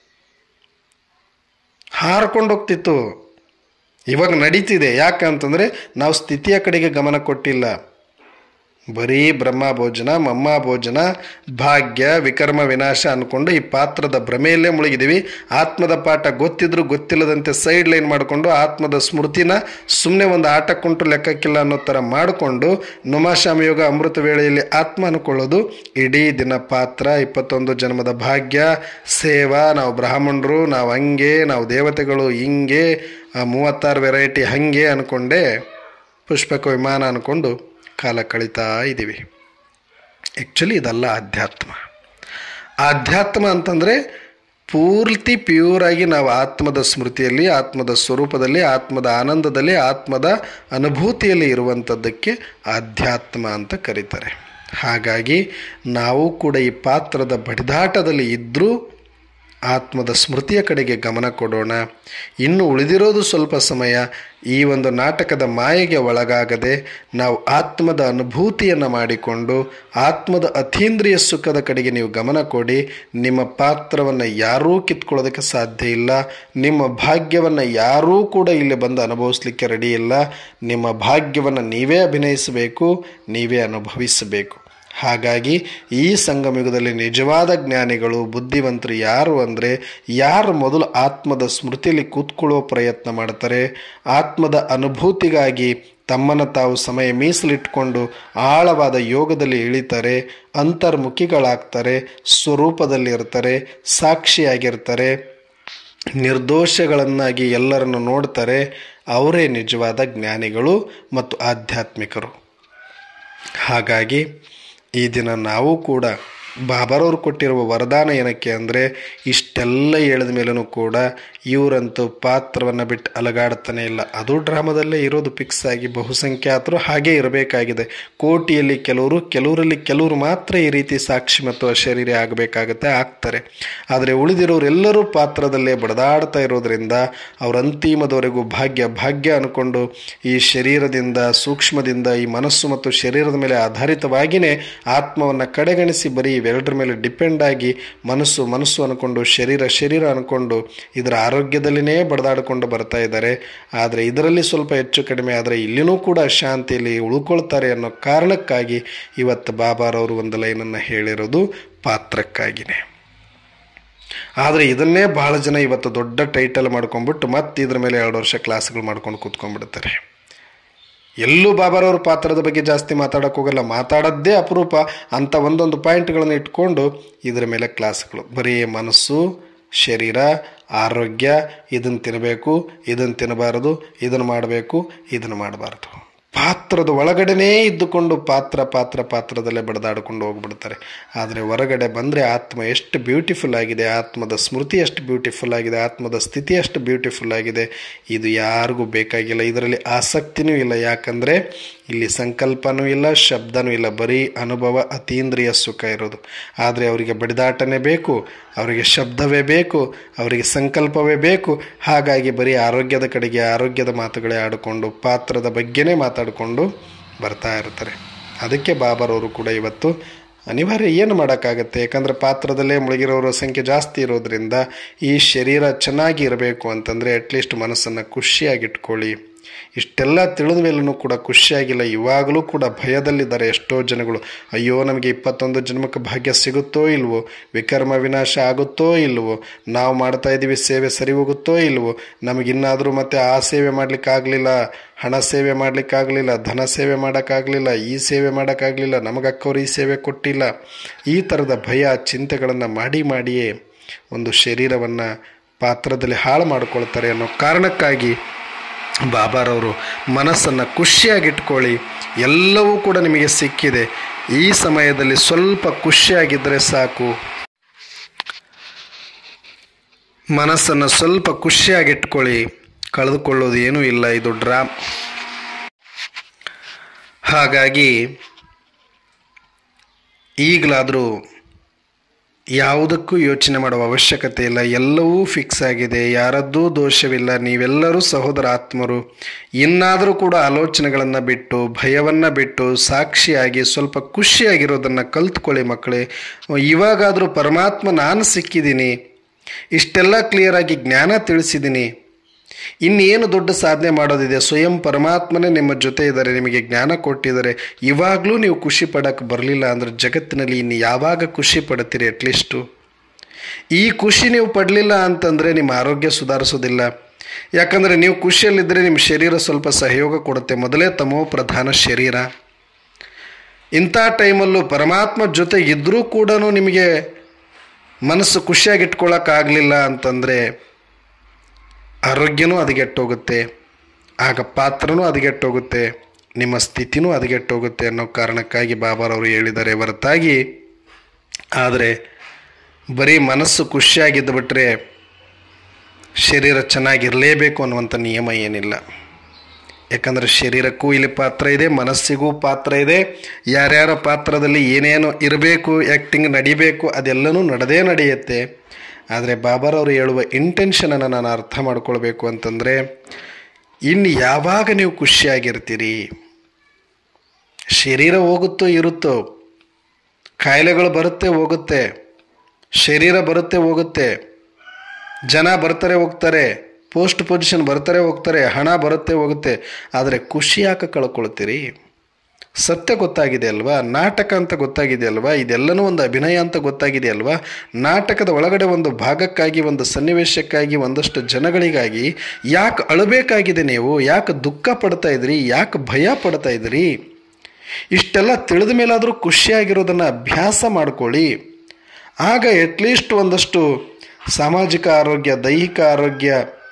ಹಾರ್ಕೊಂಡು ಹೋಗ್ತಿತ್ತು ಇವಾಗ ನಡೀತಿದೆ ಯಾಕಂತಂದರೆ ನಾವು ಸ್ಥಿತಿಯ ಕಡೆಗೆ ಗಮನ ಕೊಟ್ಟಿಲ್ಲ ಬರೀ ಬ್ರಹ್ಮ ಭೋಜನ ಮಮ್ಮ ಭೋಜನ ಭಾಗ್ಯ ವಿಕರ್ಮ ವಿನಾಶ ಅಂದ್ಕೊಂಡು ಈ ಪಾತ್ರದ ಭ್ರಮೆಯಲ್ಲೇ ಮುಳುಗಿದ್ದೀವಿ ಆತ್ಮದ ಪಾಠ ಗೊತ್ತಿದ್ರು ಗೊತ್ತಿಲ್ಲದಂತೆ ಸೈಡ್ ಲೈನ್ ಮಾಡಿಕೊಂಡು ಆತ್ಮದ ಸ್ಮೃತಿನ ಸುಮ್ಮನೆ ಒಂದು ಆಟಕ್ಕುಂಟು ಲೆಕ್ಕಕ್ಕಿಲ್ಲ ಅನ್ನೋ ಥರ ಮಾಡಿಕೊಂಡು ನುಮಾಶಾಮಯೋಗ ಅಮೃತ ವೇಳೆಯಲ್ಲಿ ಆತ್ಮ ಅನ್ಕೊಳ್ಳೋದು ಇಡೀ ದಿನ ಪಾತ್ರ ಇಪ್ಪತ್ತೊಂದು ಜನ್ಮದ ಭಾಗ್ಯ ಸೇವಾ ನಾವು ಬ್ರಾಹ್ಮಣರು ನಾವು ಹಂಗೆ ನಾವು ದೇವತೆಗಳು ಹಿಂಗೆ ಆ ಮೂವತ್ತಾರು ವೆರೈಟಿ ಹಂಗೆ ಅಂದ್ಕೊಂಡೆ ಪುಷ್ಪಕ ವಿಮಾನ ಅಂದ್ಕೊಂಡು ಕಾಲ ಕಳೀತಾ ಇದ್ದೀವಿ ಆ್ಯಕ್ಚುಲಿ ಇದಲ್ಲ ಅಧ್ಯಾತ್ಮ ಆಧ್ಯಾತ್ಮ ಅಂತಂದರೆ ಪೂರ್ತಿ ಪ್ಯೂರಾಗಿ ನಾವು ಆತ್ಮದ ಸ್ಮೃತಿಯಲ್ಲಿ ಆತ್ಮದ ಸ್ವರೂಪದಲ್ಲಿ ಆತ್ಮದ ಆನಂದದಲ್ಲಿ ಆತ್ಮದ ಅನುಭೂತಿಯಲ್ಲಿ ಇರುವಂಥದ್ದಕ್ಕೆ ಆಧ್ಯಾತ್ಮ ಅಂತ ಕರೀತಾರೆ ಹಾಗಾಗಿ ನಾವು ಕೂಡ ಈ ಪಾತ್ರದ ಬಡಿದಾಟದಲ್ಲಿ ಇದ್ದರೂ ಆತ್ಮದ ಸ್ಮೃತಿಯ ಕಡೆಗೆ ಗಮನ ಕೊಡೋಣ ಇನ್ನು ಉಳಿದಿರೋದು ಸ್ವಲ್ಪ ಸಮಯ ಈ ಒಂದು ನಾಟಕದ ಮಾಯೆಗೆ ಒಳಗಾಗದೆ ನಾವು ಆತ್ಮದ ಅನುಭೂತಿಯನ್ನು ಮಾಡಿಕೊಂಡು ಆತ್ಮದ ಅತೀಂದ್ರಿಯ ಸುಖದ ಕಡೆಗೆ ನೀವು ಗಮನ ಕೊಡಿ ನಿಮ್ಮ ಪಾತ್ರವನ್ನು ಯಾರೂ ಕಿತ್ಕೊಳ್ಳೋದಕ್ಕೆ ಸಾಧ್ಯ ಇಲ್ಲ ನಿಮ್ಮ ಭಾಗ್ಯವನ್ನು ಯಾರೂ ಕೂಡ ಇಲ್ಲಿ ಬಂದು ಅನುಭವಿಸ್ಲಿಕ್ಕೆ ರೆಡಿ ಇಲ್ಲ ನಿಮ್ಮ ಭಾಗ್ಯವನ್ನು ನೀವೇ ಅಭಿನಯಿಸಬೇಕು ನೀವೇ ಅನುಭವಿಸಬೇಕು ಹಾಗಾಗಿ ಈ ಸಂಗಮಯುಗದಲ್ಲಿ ನಿಜವಾದ ಜ್ಞಾನಿಗಳು ಬುದ್ಧಿವಂತರು ಯಾರು ಅಂದರೆ ಯಾರು ಮೊದಲು ಆತ್ಮದ ಸ್ಮೃತಿಯಲ್ಲಿ ಕೂತ್ಕೊಳ್ಳುವ ಪ್ರಯತ್ನ ಮಾಡ್ತಾರೆ ಆತ್ಮದ ಅನುಭೂತಿಗಾಗಿ ತಮ್ಮನ್ನು ತಾವು ಸಮಯ ಮೀಸಲಿಟ್ಕೊಂಡು ಆಳವಾದ ಯೋಗದಲ್ಲಿ ಇಳಿತಾರೆ ಅಂತರ್ಮುಖಿಗಳಾಗ್ತಾರೆ ಸ್ವರೂಪದಲ್ಲಿರ್ತಾರೆ ಸಾಕ್ಷಿಯಾಗಿರ್ತಾರೆ ನಿರ್ದೋಷಗಳನ್ನಾಗಿ ಎಲ್ಲರನ್ನು ನೋಡ್ತಾರೆ ಅವರೇ ನಿಜವಾದ ಜ್ಞಾನಿಗಳು ಮತ್ತು ಆಧ್ಯಾತ್ಮಿಕರು ಹಾಗಾಗಿ ಈ ದಿನ ನಾವು ಕೂಡ ಬಾಬರವ್ರು ಕೊಟ್ಟಿರುವ ವರದಾನ ಏನಕ್ಕೆ ಅಂದರೆ ಇಷ್ಟೆಲ್ಲ ಹೇಳಿದ ಮೇಲೂ ಕೂಡ ಇವರಂತೂ ಪಾತ್ರವನ್ನು ಬಿಟ್ಟು ಅಲಗಾಡ್ತಾನೆ ಇಲ್ಲ ಅದು ಡ್ರಾಮಾದಲ್ಲೇ ಇರೋದು ಫಿಕ್ಸ್ ಆಗಿ ಬಹುಸಂಖ್ಯಾತರು ಹಾಗೇ ಇರಬೇಕಾಗಿದೆ ಕೋಟಿಯಲ್ಲಿ ಕೆಲವರು ಕೆಲವರಲ್ಲಿ ಕೆಲವರು ಮಾತ್ರ ಈ ರೀತಿ ಸಾಕ್ಷಿ ಮತ್ತು ಅಶರೀರಿ ಆಗಬೇಕಾಗತ್ತೆ ಆಗ್ತಾರೆ ಆದರೆ ಉಳಿದಿರೋರೆಲ್ಲರೂ ಪಾತ್ರದಲ್ಲೇ ಬಡದಾಡ್ತಾ ಇರೋದ್ರಿಂದ ಅವ್ರ ಅಂತಿಮದವರೆಗೂ ಭಾಗ್ಯ ಭಾಗ್ಯ ಅಂದ್ಕೊಂಡು ಈ ಶರೀರದಿಂದ ಸೂಕ್ಷ್ಮದಿಂದ ಈ ಮನಸ್ಸು ಮತ್ತು ಶರೀರದ ಮೇಲೆ ಆಧಾರಿತವಾಗಿಯೇ ಆತ್ಮವನ್ನು ಕಡೆಗಣಿಸಿ ಬರೀ ಇವೆರಡರ ಮೇಲೆ ಡಿಪೆಂಡ್ ಆಗಿ ಮನಸ್ಸು ಮನಸ್ಸು ಅಂದ್ಕೊಂಡು ಶರೀರ ಶರೀರ ಅಂದ್ಕೊಂಡು ಇದರ ಆರೋಗ್ಯದಲ್ಲಿನೇ ಬಡದಾಡಿಕೊಂಡು ಬರ್ತಾ ಇದ್ದಾರೆ ಆದರೆ ಇದರಲ್ಲಿ ಸ್ವಲ್ಪ ಹೆಚ್ಚು ಕಡಿಮೆ ಆದರೆ ಇಲ್ಲಿನೂ ಕೂಡ ಶಾಂತಿಯಲ್ಲಿ ಉಳ್ಕೊಳ್ತಾರೆ ಅನ್ನೋ ಕಾರಣಕ್ಕಾಗಿ ಇವತ್ತು ಬಾಬಾರವರು ಒಂದು ಲೈನನ್ನು ಹೇಳಿರೋದು ಪಾತ್ರಕ್ಕಾಗಿಯೇ ಆದರೆ ಇದನ್ನೇ ಭಾಳ ಜನ ಇವತ್ತು ದೊಡ್ಡ ಟೈಟಲ್ ಮಾಡ್ಕೊಂಡ್ಬಿಟ್ಟು ಮತ್ತೆ ಇದ್ರ ಮೇಲೆ ಎರಡು ವರ್ಷ ಕ್ಲಾಸ್ಗಳು ಮಾಡ್ಕೊಂಡು ಕೂತ್ಕೊಂಡ್ಬಿಡ್ತಾರೆ ಎಲ್ಲೂ ಬಾಬಾರವ್ರ ಪಾತ್ರದ ಬಗ್ಗೆ ಜಾಸ್ತಿ ಮಾತಾಡೋಕೆ ಹೋಗಲ್ಲ ಮಾತಾಡೋದೇ ಅಪರೂಪ ಅಂತ ಒಂದೊಂದು ಪಾಯಿಂಟ್ಗಳನ್ನು ಇಟ್ಕೊಂಡು ಇದರ ಮೇಲೆ ಕ್ಲಾಸ್ಗಳು ಬರೀ ಮನಸ್ಸು ಶರೀರ ಆರೋಗ್ಯ ಇದನ್ನು ತಿನ್ನಬೇಕು ಇದನ್ನು ತಿನ್ನಬಾರದು ಇದನ್ನು ಮಾಡಬೇಕು ಇದನ್ನು ಮಾಡಬಾರ್ದು ಪಾತ್ರದ ಒಳಗಡೆನೇ ಇದ್ದುಕೊಂಡು ಪಾತ್ರ ಪಾತ್ರ ಪಾತ್ರದಲ್ಲೇ ಬಡದಾಡಿಕೊಂಡು ಹೋಗ್ಬಿಡ್ತಾರೆ ಆದರೆ ಹೊರಗಡೆ ಬಂದರೆ ಆತ್ಮ ಎಷ್ಟು ಬ್ಯೂಟಿಫುಲ್ ಆಗಿದೆ ಆತ್ಮದ ಸ್ಮೃತಿ ಎಷ್ಟು ಬ್ಯೂಟಿಫುಲ್ ಆಗಿದೆ ಆತ್ಮದ ಸ್ಥಿತಿ ಎಷ್ಟು ಬ್ಯೂಟಿಫುಲ್ ಆಗಿದೆ ಇದು ಯಾರಿಗೂ ಬೇಕಾಗಿಲ್ಲ ಇದರಲ್ಲಿ ಆಸಕ್ತಿನೂ ಇಲ್ಲ ಯಾಕಂದರೆ ಇಲ್ಲಿ ಸಂಕಲ್ಪನೂ ಇಲ್ಲ ಶಬ್ದನೂ ಇಲ್ಲ ಬರೀ ಅನುಭವ ಅತೀಂದ್ರಿಯ ಸುಖ ಇರೋದು ಆದರೆ ಅವರಿಗೆ ಬಡಿದಾಟನೇ ಬೇಕು ಅವರಿಗೆ ಶಬ್ದವೇ ಬೇಕು ಅವರಿಗೆ ಸಂಕಲ್ಪವೇ ಬೇಕು ಹಾಗಾಗಿ ಬರೀ ಆರೋಗ್ಯದ ಕಡೆಗೆ ಆರೋಗ್ಯದ ಮಾತುಗಳೇ ಆಡಿಕೊಂಡು ಪಾತ್ರದ ಬಗ್ಗೆನೇ ಮಾತಾಡಿಕೊಂಡು ಬರ್ತಾ ಇರ್ತಾರೆ ಅದಕ್ಕೆ ಬಾಬರವರು ಕೂಡ ಇವತ್ತು ಅನಿವಾರ್ಯ ಏನು ಮಾಡೋಕ್ಕಾಗತ್ತೆ ಯಾಕಂದರೆ ಪಾತ್ರದಲ್ಲೇ ಮುಳುಗಿರೋರ ಸಂಖ್ಯೆ ಜಾಸ್ತಿ ಇರೋದ್ರಿಂದ ಈ ಶರೀರ ಚೆನ್ನಾಗಿ ಇರಬೇಕು ಅಂತಂದರೆ ಅಟ್ಲೀಸ್ಟ್ ಮನಸ್ಸನ್ನು ಖುಷಿಯಾಗಿಟ್ಕೊಳ್ಳಿ ಇಷ್ಟೆಲ್ಲ ತಿಳಿದ ಮೇಲೂ ಕೂಡ ಖುಷಿಯಾಗಿಲ್ಲ ಇವಾಗಲೂ ಕೂಡ ಭಯದಲ್ಲಿದ್ದಾರೆ ಎಷ್ಟೋ ಜನಗಳು ಅಯ್ಯೋ ನಮಗೆ ಇಪ್ಪತ್ತೊಂದು ಜನ್ಮಕ್ಕೆ ಭಾಗ್ಯ ಸಿಗುತ್ತೋ ಇಲ್ವೋ ವಿಕರ್ಮ ವಿನಾಶ ಆಗುತ್ತೋ ಇಲ್ವೋ ನಾವು ಮಾಡ್ತಾ ಇದ್ದೀವಿ ಸೇವೆ ಸರಿ ಹೋಗುತ್ತೋ ಇಲ್ವೋ ನಮಗಿನ್ನಾದರೂ ಮತ್ತೆ ಆ ಸೇವೆ ಮಾಡಲಿಕ್ಕಾಗಲಿಲ್ಲ ಹಣ ಸೇವೆ ಮಾಡಲಿಕ್ಕಾಗಲಿಲ್ಲ ಧನ ಸೇವೆ ಮಾಡೋಕ್ಕಾಗಲಿಲ್ಲ ಈ ಸೇವೆ ಮಾಡೋಕ್ಕಾಗಲಿಲ್ಲ ನಮಗೆ ಅಕ್ಕವ್ರು ಈ ಸೇವೆ ಕೊಟ್ಟಿಲ್ಲ ಈ ಥರದ ಭಯ ಚಿಂತೆಗಳನ್ನು ಮಾಡಿ ಮಾಡಿಯೇ ಒಂದು ಶರೀರವನ್ನು ಪಾತ್ರದಲ್ಲಿ ಹಾಳು ಮಾಡಿಕೊಳ್ತಾರೆ ಅನ್ನೋ ಕಾರಣಕ್ಕಾಗಿ ಬಾಬಾರವರು ಮನಸ್ಸನ್ನು ಖುಷಿಯಾಗಿಟ್ಕೊಳ್ಳಿ ಎಲ್ಲವೂ ಕೂಡ ನಿಮಗೆ ಸಿಕ್ಕಿದೆ ಈ ಸಮಯದಲ್ಲಿ ಸ್ವಲ್ಪ ಖುಷಿಯಾಗಿದ್ದರೆ ಸಾಕು ಮನಸ್ಸನ್ನು ಸ್ವಲ್ಪ ಖುಷಿಯಾಗಿಟ್ಕೊಳ್ಳಿ ಕಳೆದುಕೊಳ್ಳೋದು ಏನೂ ಇಲ್ಲ ಇದು ಡ್ರಾಮ್ ಹಾಗಾಗಿ ಈಗಲಾದರೂ ಯಾವುದಕ್ಕೂ ಯೋಚನೆ ಮಾಡುವ ಅವಶ್ಯಕತೆ ಇಲ್ಲ ಎಲ್ಲವೂ ಫಿಕ್ಸ್ ಆಗಿದೆ ಯಾರದ್ದೂ ದೋಷವಿಲ್ಲ ನೀವೆಲ್ಲರೂ ಸಹೋದರ ಆತ್ಮರು ಇನ್ನಾದರೂ ಕೂಡ ಆಲೋಚನೆಗಳನ್ನು ಬಿಟ್ಟು ಭಯವನ್ನು ಬಿಟ್ಟು ಸಾಕ್ಷಿಯಾಗಿ ಸ್ವಲ್ಪ ಖುಷಿಯಾಗಿರೋದನ್ನು ಕಲ್ತ್ಕೊಳ್ಳಿ ಮಕ್ಕಳೇ ಇವಾಗಾದರೂ ಪರಮಾತ್ಮ ನಾನು ಸಿಕ್ಕಿದ್ದೀನಿ ಇಷ್ಟೆಲ್ಲ ಕ್ಲಿಯರಾಗಿ ಜ್ಞಾನ ತಿಳಿಸಿದ್ದೀನಿ ಇನ್ನೇನು ದೊಡ್ಡ ಸಾಧನೆ ಮಾಡೋದಿದೆ ಸ್ವಯಂ ಪರಮಾತ್ಮನೇ ನಿಮ್ಮ ಜೊತೆ ಇದ್ದಾರೆ ನಿಮಗೆ ಜ್ಞಾನ ಕೊಟ್ಟಿದ್ದಾರೆ ಇವಾಗಲೂ ನೀವು ಖುಷಿ ಪಡೋಕ್ಕೆ ಬರಲಿಲ್ಲ ಅಂದರೆ ಜಗತ್ತಿನಲ್ಲಿ ಇನ್ನು ಯಾವಾಗ ಖುಷಿ ಪಡ್ತೀರಿ ಅಟ್ಲೀಸ್ಟು ಈ ಖುಷಿ ನೀವು ಪಡಲಿಲ್ಲ ಅಂತಂದರೆ ನಿಮ್ಮ ಆರೋಗ್ಯ ಸುಧಾರಿಸೋದಿಲ್ಲ ಯಾಕಂದರೆ ನೀವು ಖುಷಿಯಲ್ಲಿದ್ದರೆ ನಿಮ್ಮ ಶರೀರ ಸ್ವಲ್ಪ ಸಹಯೋಗ ಕೊಡುತ್ತೆ ಮೊದಲೇ ತಮೋ ಪ್ರಧಾನ ಶರೀರ ಇಂಥ ಟೈಮಲ್ಲೂ ಪರಮಾತ್ಮ ಜೊತೆ ಇದ್ದರೂ ಕೂಡ ನಿಮಗೆ ಮನಸ್ಸು ಖುಷಿಯಾಗಿಟ್ಕೊಳ್ಳೋಕ್ಕಾಗಲಿಲ್ಲ ಅಂತಂದರೆ ಆರೋಗ್ಯನೂ ಹದಗೆಟ್ಟೋಗುತ್ತೆ ಆಗ ಪಾತ್ರನೂ ಹದಗೆಟ್ಟೋಗುತ್ತೆ ನಿಮ್ಮ ಸ್ಥಿತಿನೂ ಹದಗೆಟ್ಟೋಗುತ್ತೆ ಅನ್ನೋ ಕಾರಣಕ್ಕಾಗಿ ಬಾಬಾರವರು ಹೇಳಿದ್ದಾರೆ ಹೊರತಾಗಿ ಆದರೆ ಬರೀ ಮನಸ್ಸು ಖುಷಿಯಾಗಿದ್ದು ಬಿಟ್ಟರೆ ಶರೀರ ಚೆನ್ನಾಗಿರಲೇಬೇಕು ಅನ್ನುವಂಥ ನಿಯಮ ಏನಿಲ್ಲ ಯಾಕಂದರೆ ಶರೀರಕ್ಕೂ ಇಲ್ಲಿ ಪಾತ್ರ ಇದೆ ಮನಸ್ಸಿಗೂ ಪಾತ್ರ ಇದೆ ಯಾರ್ಯಾರ ಪಾತ್ರದಲ್ಲಿ ಏನೇನು ಇರಬೇಕು ಆ್ಯಕ್ಟಿಂಗ್ ನಡಿಬೇಕು ಅದೆಲ್ಲನೂ ನಡೆದೇ ನಡೆಯುತ್ತೆ ಆದರೆ ಬಾಬಾರವರು ಹೇಳುವ ಇಂಟೆನ್ಷನನ್ನು ನಾನು ಅರ್ಥ ಮಾಡ್ಕೊಳ್ಬೇಕು ಅಂತಂದರೆ ಇನ್ನು ಯಾವಾಗ ನೀವು ಖುಷಿಯಾಗಿರ್ತೀರಿ ಶರೀರ ಹೋಗುತ್ತೋ ಇರುತ್ತೋ ಕಾಯಿಲೆಗಳು ಬರುತ್ತೆ ಹೋಗುತ್ತೆ ಶರೀರ ಬರುತ್ತೆ ಹೋಗುತ್ತೆ ಜನ ಬರ್ತಾರೆ ಹೋಗ್ತಾರೆ ಪೋಸ್ಟ್ ಪೊಸಿಷನ್ ಬರ್ತಾರೆ ಹೋಗ್ತಾರೆ ಹಣ ಬರುತ್ತೆ ಹೋಗುತ್ತೆ ಆದರೆ ಖುಷಿ ಯಾಕೆ ಕಳ್ಕೊಳ್ತೀರಿ ಸತ್ಯ ಗೊತ್ತಾಗಿದೆ ಅಲ್ವಾ ನಾಟಕ ಅಂತ ಗೊತ್ತಾಗಿದೆ ಅಲ್ವಾ ಇದೆಲ್ಲನೂ ಒಂದು ಅಭಿನಯ ಅಂತ ಗೊತ್ತಾಗಿದೆ ಅಲ್ವಾ ನಾಟಕದ ಒಳಗಡೆ ಒಂದು ಭಾಗಕ್ಕಾಗಿ ಒಂದು ಸನ್ನಿವೇಶಕ್ಕಾಗಿ ಒಂದಷ್ಟು ಜನಗಳಿಗಾಗಿ ಯಾಕೆ ಅಳಬೇಕಾಗಿದೆ ನೀವು ಯಾಕೆ ದುಃಖ ಪಡ್ತಾ ಇದ್ರಿ ಯಾಕೆ ಭಯ ಪಡ್ತಾ ಇದ್ರಿ ಇಷ್ಟೆಲ್ಲ ತಿಳಿದ ಮೇಲಾದರೂ ಖುಷಿಯಾಗಿರೋದನ್ನು ಅಭ್ಯಾಸ ಮಾಡ್ಕೊಳ್ಳಿ ಆಗ ಅಟ್ಲೀಸ್ಟ್ ಒಂದಷ್ಟು ಸಾಮಾಜಿಕ ಆರೋಗ್ಯ ದೈಹಿಕ ಆರೋಗ್ಯ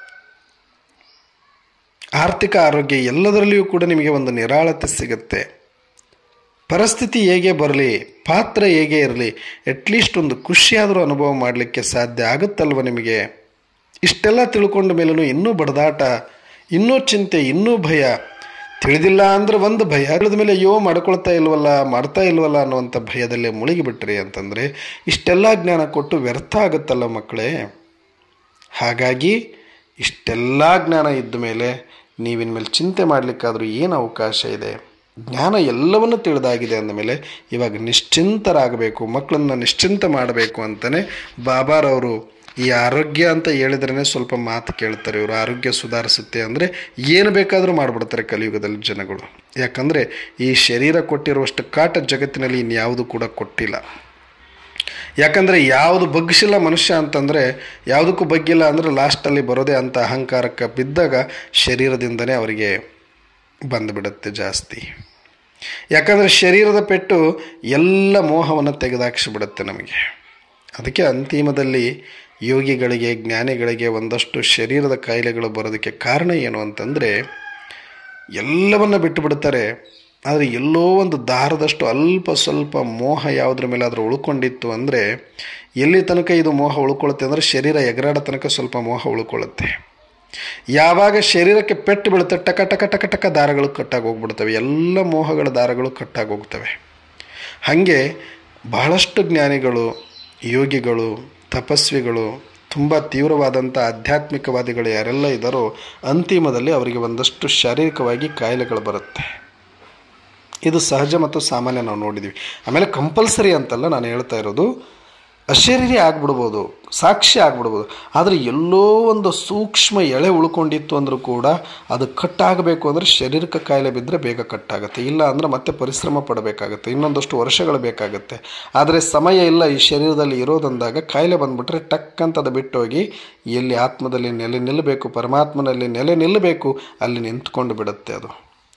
ಆರ್ಥಿಕ ಆರೋಗ್ಯ ಎಲ್ಲದರಲ್ಲಿಯೂ ಕೂಡ ನಿಮಗೆ ಒಂದು ನಿರಾಳತೆ ಸಿಗುತ್ತೆ ಪರಿಸ್ಥಿತಿ ಹೇಗೆ ಬರಲಿ ಪಾತ್ರ ಹೇಗೆ ಇರಲಿ ಅಟ್ಲೀಸ್ಟ್ ಒಂದು ಖುಷಿಯಾದರೂ ಅನುಭವ ಮಾಡಲಿಕ್ಕೆ ಸಾಧ್ಯ ಆಗುತ್ತಲ್ವ ನಿಮಗೆ ಇಷ್ಟೆಲ್ಲ ತಿಳ್ಕೊಂಡ ಮೇಲೂ ಇನ್ನೂ ಬಡದಾಟ ಇನ್ನೂ ಚಿಂತೆ ಇನ್ನೂ ಭಯ ತಿಳಿದಿಲ್ಲ ಅಂದ್ರೆ ಒಂದು ಭಯ ತಿಳಿದ ಮೇಲೆ ಅಯ್ಯೋ ಮಾಡ್ಕೊಳ್ತಾ ಇಲ್ವಲ್ಲ ಮಾಡ್ತಾ ಇಲ್ವಲ್ಲ ಅನ್ನುವಂಥ ಭಯದಲ್ಲೇ ಮುಳುಗಿಬಿಟ್ರಿ ಅಂತಂದರೆ ಇಷ್ಟೆಲ್ಲ ಜ್ಞಾನ ಕೊಟ್ಟು ವ್ಯರ್ಥ ಆಗುತ್ತಲ್ಲ ಮಕ್ಕಳೇ ಹಾಗಾಗಿ ಇಷ್ಟೆಲ್ಲ ಜ್ಞಾನ ಇದ್ದ ಮೇಲೆ ನೀವಿನ ಮೇಲೆ ಚಿಂತೆ ಮಾಡಲಿಕ್ಕಾದರೂ ಏನು ಅವಕಾಶ ಇದೆ ಜ್ಞಾನ ಎಲ್ಲವನ್ನು ತಿಳಿದಾಗಿದೆ ಅಂದಮೇಲೆ ಇವಾಗ ನಿಶ್ಚಿಂತರಾಗಬೇಕು ಮಕ್ಕಳನ್ನು ನಿಶ್ಚಿಂತ ಮಾಡಬೇಕು ಅಂತಲೇ ಬಾಬಾರವರು ಈ ಆರೋಗ್ಯ ಅಂತ ಹೇಳಿದ್ರೇ ಸ್ವಲ್ಪ ಮಾತು ಕೇಳ್ತಾರೆ ಇವರು ಆರೋಗ್ಯ ಸುಧಾರಿಸುತ್ತೆ ಅಂದರೆ ಏನು ಬೇಕಾದರೂ ಮಾಡಿಬಿಡ್ತಾರೆ ಕಲಿಯುಗದಲ್ಲಿ ಜನಗಳು ಯಾಕಂದರೆ ಈ ಶರೀರ ಕೊಟ್ಟಿರುವಷ್ಟು ಕಾಟ ಜಗತ್ತಿನಲ್ಲಿ ಇನ್ಯಾವುದು ಕೂಡ ಕೊಟ್ಟಿಲ್ಲ ಯಾಕಂದರೆ ಯಾವುದು ಬಗ್ಗಿಸಿಲ್ಲ ಮನುಷ್ಯ ಅಂತಂದರೆ ಯಾವುದಕ್ಕೂ ಬಗ್ಗಿಲ್ಲ ಅಂದರೆ ಲಾಸ್ಟಲ್ಲಿ ಬರೋದೇ ಅಂತ ಅಹಂಕಾರಕ್ಕೆ ಬಿದ್ದಾಗ ಶರೀರದಿಂದನೇ ಅವರಿಗೆ ಬಂದುಬಿಡುತ್ತೆ ಜಾಸ್ತಿ ಯಾಕಂದರೆ ಶರೀರದ ಪೆಟ್ಟು ಎಲ್ಲ ಮೋಹವನ್ನು ತೆಗೆದಾಕಿಸಿಬಿಡುತ್ತೆ ನಮಗೆ ಅದಕ್ಕೆ ಅಂತಿಮದಲ್ಲಿ ಯೋಗಿಗಳಿಗೆ ಜ್ಞಾನಿಗಳಿಗೆ ಒಂದಷ್ಟು ಶರೀರದ ಕಾಯಿಲೆಗಳು ಬರೋದಕ್ಕೆ ಕಾರಣ ಏನು ಅಂತಂದರೆ ಎಲ್ಲವನ್ನು ಬಿಟ್ಟು ಬಿಡ್ತಾರೆ ಆದರೆ ಎಲ್ಲೋ ಒಂದು ದಾರದಷ್ಟು ಅಲ್ಪ ಸ್ವಲ್ಪ ಮೋಹ ಯಾವುದ್ರ ಮೇಲಾದರೂ ಉಳ್ಕೊಂಡಿತ್ತು ಅಂದರೆ ಎಲ್ಲಿ ತನಕ ಇದು ಮೋಹ ಉಳ್ಕೊಳ್ಳುತ್ತೆ ಅಂದರೆ ಶರೀರ ಎಗರಾಡೋ ತನಕ ಸ್ವಲ್ಪ ಮೋಹ ಉಳ್ಕೊಳ್ಳುತ್ತೆ ಯಾವಾಗ ಶರೀರಕ್ಕೆ ಪೆಟ್ಟು ಬೀಳುತ್ತೆ ಟಕ ಟಕ ಟಕ ಟಕ ದಾರಗಳು ಕಟ್ಟಾಗಿ ಹೋಗ್ಬಿಡ್ತವೆ ಎಲ್ಲ ಮೋಹಗಳ ದಾರಗಳು ಕಟ್ಟಾಗಿ ಹೋಗ್ತವೆ ಹಾಗೆ ಬಹಳಷ್ಟು ಜ್ಞಾನಿಗಳು ಯೋಗಿಗಳು ತಪಸ್ವಿಗಳು ತುಂಬ ತೀವ್ರವಾದಂಥ ಆಧ್ಯಾತ್ಮಿಕವಾದಿಗಳು ಯಾರೆಲ್ಲ ಇದ್ದಾರೋ ಅಂತಿಮದಲ್ಲಿ ಅವರಿಗೆ ಒಂದಷ್ಟು ಶಾರೀರಿಕವಾಗಿ ಕಾಯಿಲೆಗಳು ಬರುತ್ತೆ ಇದು ಸಹಜ ಮತ್ತು ಸಾಮಾನ್ಯ ನಾವು ನೋಡಿದ್ದೀವಿ ಆಮೇಲೆ ಕಂಪಲ್ಸರಿ ಅಂತಲ್ಲ ನಾನು ಹೇಳ್ತಾ ಇರೋದು ಅಶರೀರಿ ಆಗ್ಬಿಡ್ಬೋದು ಸಾಕ್ಷಿ ಆಗ್ಬಿಡ್ಬೋದು ಆದರೆ ಎಲ್ಲೋ ಒಂದು ಸೂಕ್ಷ್ಮ ಎಳೆ ಉಳ್ಕೊಂಡಿತ್ತು ಅಂದರೂ ಕೂಡ ಅದು ಕಟ್ಟಾಗಬೇಕು ಅಂದರೆ ಶಾರೀರಿಕ ಕಾಯಿಲೆ ಬಿದ್ದರೆ ಬೇಗ ಕಟ್ಟಾಗುತ್ತೆ ಇಲ್ಲ ಅಂದರೆ ಮತ್ತೆ ಪರಿಶ್ರಮ ಪಡಬೇಕಾಗುತ್ತೆ ಇನ್ನೊಂದಷ್ಟು ವರ್ಷಗಳು ಬೇಕಾಗುತ್ತೆ ಆದರೆ ಸಮಯ ಇಲ್ಲ ಈ ಶರೀರದಲ್ಲಿ ಇರೋದಂದಾಗ ಕಾಯಿಲೆ ಬಂದುಬಿಟ್ರೆ ಟಕ್ ಅಂತ ಅದು ಬಿಟ್ಟೋಗಿ ಎಲ್ಲಿ ಆತ್ಮದಲ್ಲಿ ನೆಲೆ ನಿಲ್ಲಬೇಕು ಪರಮಾತ್ಮನಲ್ಲಿ ನೆಲೆ ನಿಲ್ಲಬೇಕು ಅಲ್ಲಿ ನಿಂತ್ಕೊಂಡು ಬಿಡುತ್ತೆ ಅದು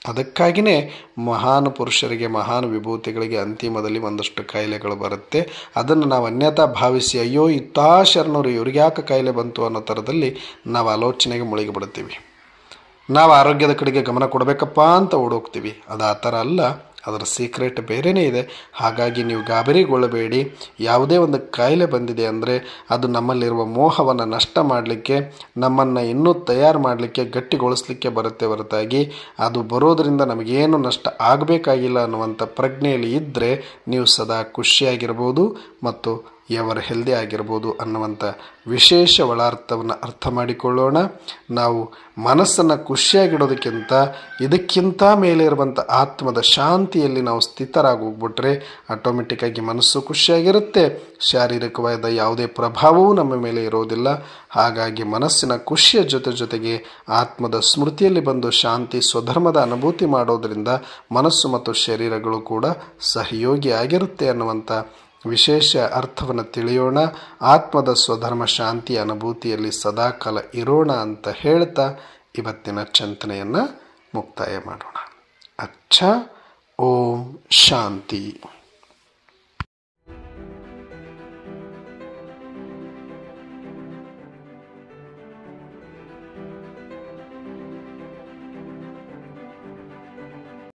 ಅದಕ್ಕಾಗಿಯೇ ಮಹಾನ್ ಪುರುಷರಿಗೆ ಮಹಾನ್ ವಿಭೂತಿಗಳಿಗೆ ಅಂತಿಮದಲ್ಲಿ ಒಂದಷ್ಟು ಕಾಯಿಲೆಗಳು ಬರುತ್ತೆ ಅದನ್ನು ನಾವು ಅನ್ಯತಾ ಭಾವಿಸಿ ಅಯ್ಯೋ ಇತ್ತಾ ಶರಣರು ಇವ್ರಿಗೆ ಯಾಕೆ ಕಾಯಿಲೆ ಬಂತು ಅನ್ನೋ ಥರದಲ್ಲಿ ನಾವು ಆಲೋಚನೆಗೆ ಮುಳುಗಿಬಿಡ್ತೀವಿ ನಾವು ಆರೋಗ್ಯದ ಕಡೆಗೆ ಗಮನ ಕೊಡಬೇಕಪ್ಪ ಅಂತ ಓಡೋಗ್ತೀವಿ ಅದು ಆ ಥರ ಅಲ್ಲ ಅದರ ಸೀಕ್ರೆಟ್ ಬೇರೆಯೇ ಇದೆ ಹಾಗಾಗಿ ನೀವು ಗಾಬರಿಗೊಳ್ಳಬೇಡಿ ಯಾವುದೇ ಒಂದು ಕಾಯಿಲೆ ಬಂದಿದೆ ಅಂದರೆ ಅದು ನಮ್ಮಲ್ಲಿರುವ ಮೋಹವನ್ನು ನಷ್ಟ ಮಾಡಲಿಕ್ಕೆ ನಮ್ಮನ್ನು ಇನ್ನೂ ತಯಾರು ಮಾಡಲಿಕ್ಕೆ ಗಟ್ಟಿಗೊಳಿಸಲಿಕ್ಕೆ ಬರುತ್ತೆ ಹೊರತಾಗಿ ಅದು ಬರೋದರಿಂದ ನಮಗೇನು ನಷ್ಟ ಆಗಬೇಕಾಗಿಲ್ಲ ಅನ್ನುವಂಥ ಪ್ರಜ್ಞೆಯಲ್ಲಿ ಇದ್ದರೆ ನೀವು ಸದಾ ಖುಷಿಯಾಗಿರ್ಬೋದು ಮತ್ತು ಎವರ್ ಹೆಲ್ದಿ ಆಗಿರ್ಬೋದು ಅನ್ನುವಂಥ ವಿಶೇಷ ಒಳಾರ್ಥವನ್ನು ಅರ್ಥ ಮಾಡಿಕೊಳ್ಳೋಣ ನಾವು ಮನಸ್ಸನ್ನು ಖುಷಿಯಾಗಿಡೋದಕ್ಕಿಂತ ಇದಕ್ಕಿಂತ ಮೇಲೆ ಇರುವಂಥ ಆತ್ಮದ ಶಾಂತಿಯಲ್ಲಿ ನಾವು ಸ್ಥಿತರಾಗಿ ಹೋಗ್ಬಿಟ್ರೆ ಆಟೋಮೆಟಿಕ್ಕಾಗಿ ಮನಸ್ಸು ಖುಷಿಯಾಗಿರುತ್ತೆ ಶಾರೀರಿಕವಾದ ಯಾವುದೇ ಪ್ರಭಾವವೂ ನಮ್ಮ ಮೇಲೆ ಇರೋದಿಲ್ಲ ಹಾಗಾಗಿ ಮನಸ್ಸಿನ ಖುಷಿಯ ಜೊತೆ ಜೊತೆಗೆ ಆತ್ಮದ ಸ್ಮೃತಿಯಲ್ಲಿ ಬಂದು ಶಾಂತಿ ಸ್ವಧರ್ಮದ ಅನುಭೂತಿ ಮಾಡೋದರಿಂದ ಮನಸ್ಸು ಮತ್ತು ಶರೀರಗಳು ಕೂಡ ಸಹಯೋಗಿ ಆಗಿರುತ್ತೆ ಅನ್ನುವಂಥ ವಿಶೇಷ ಅರ್ಥವನ್ನು ತಿಳಿಯೋಣ ಆತ್ಮದ ಸ್ವಧರ್ಮ ಶಾಂತಿ ಅನುಭೂತಿಯಲ್ಲಿ ಸದಾಕಾಲ ಇರೋಣ ಅಂತ ಹೇಳ್ತಾ ಇವತ್ತಿನ ಚಿಂತನೆಯನ್ನು ಮುಕ್ತಾಯ ಮಾಡೋಣ ಅಚ್ಚ ಓಂ ಶಾಂತಿ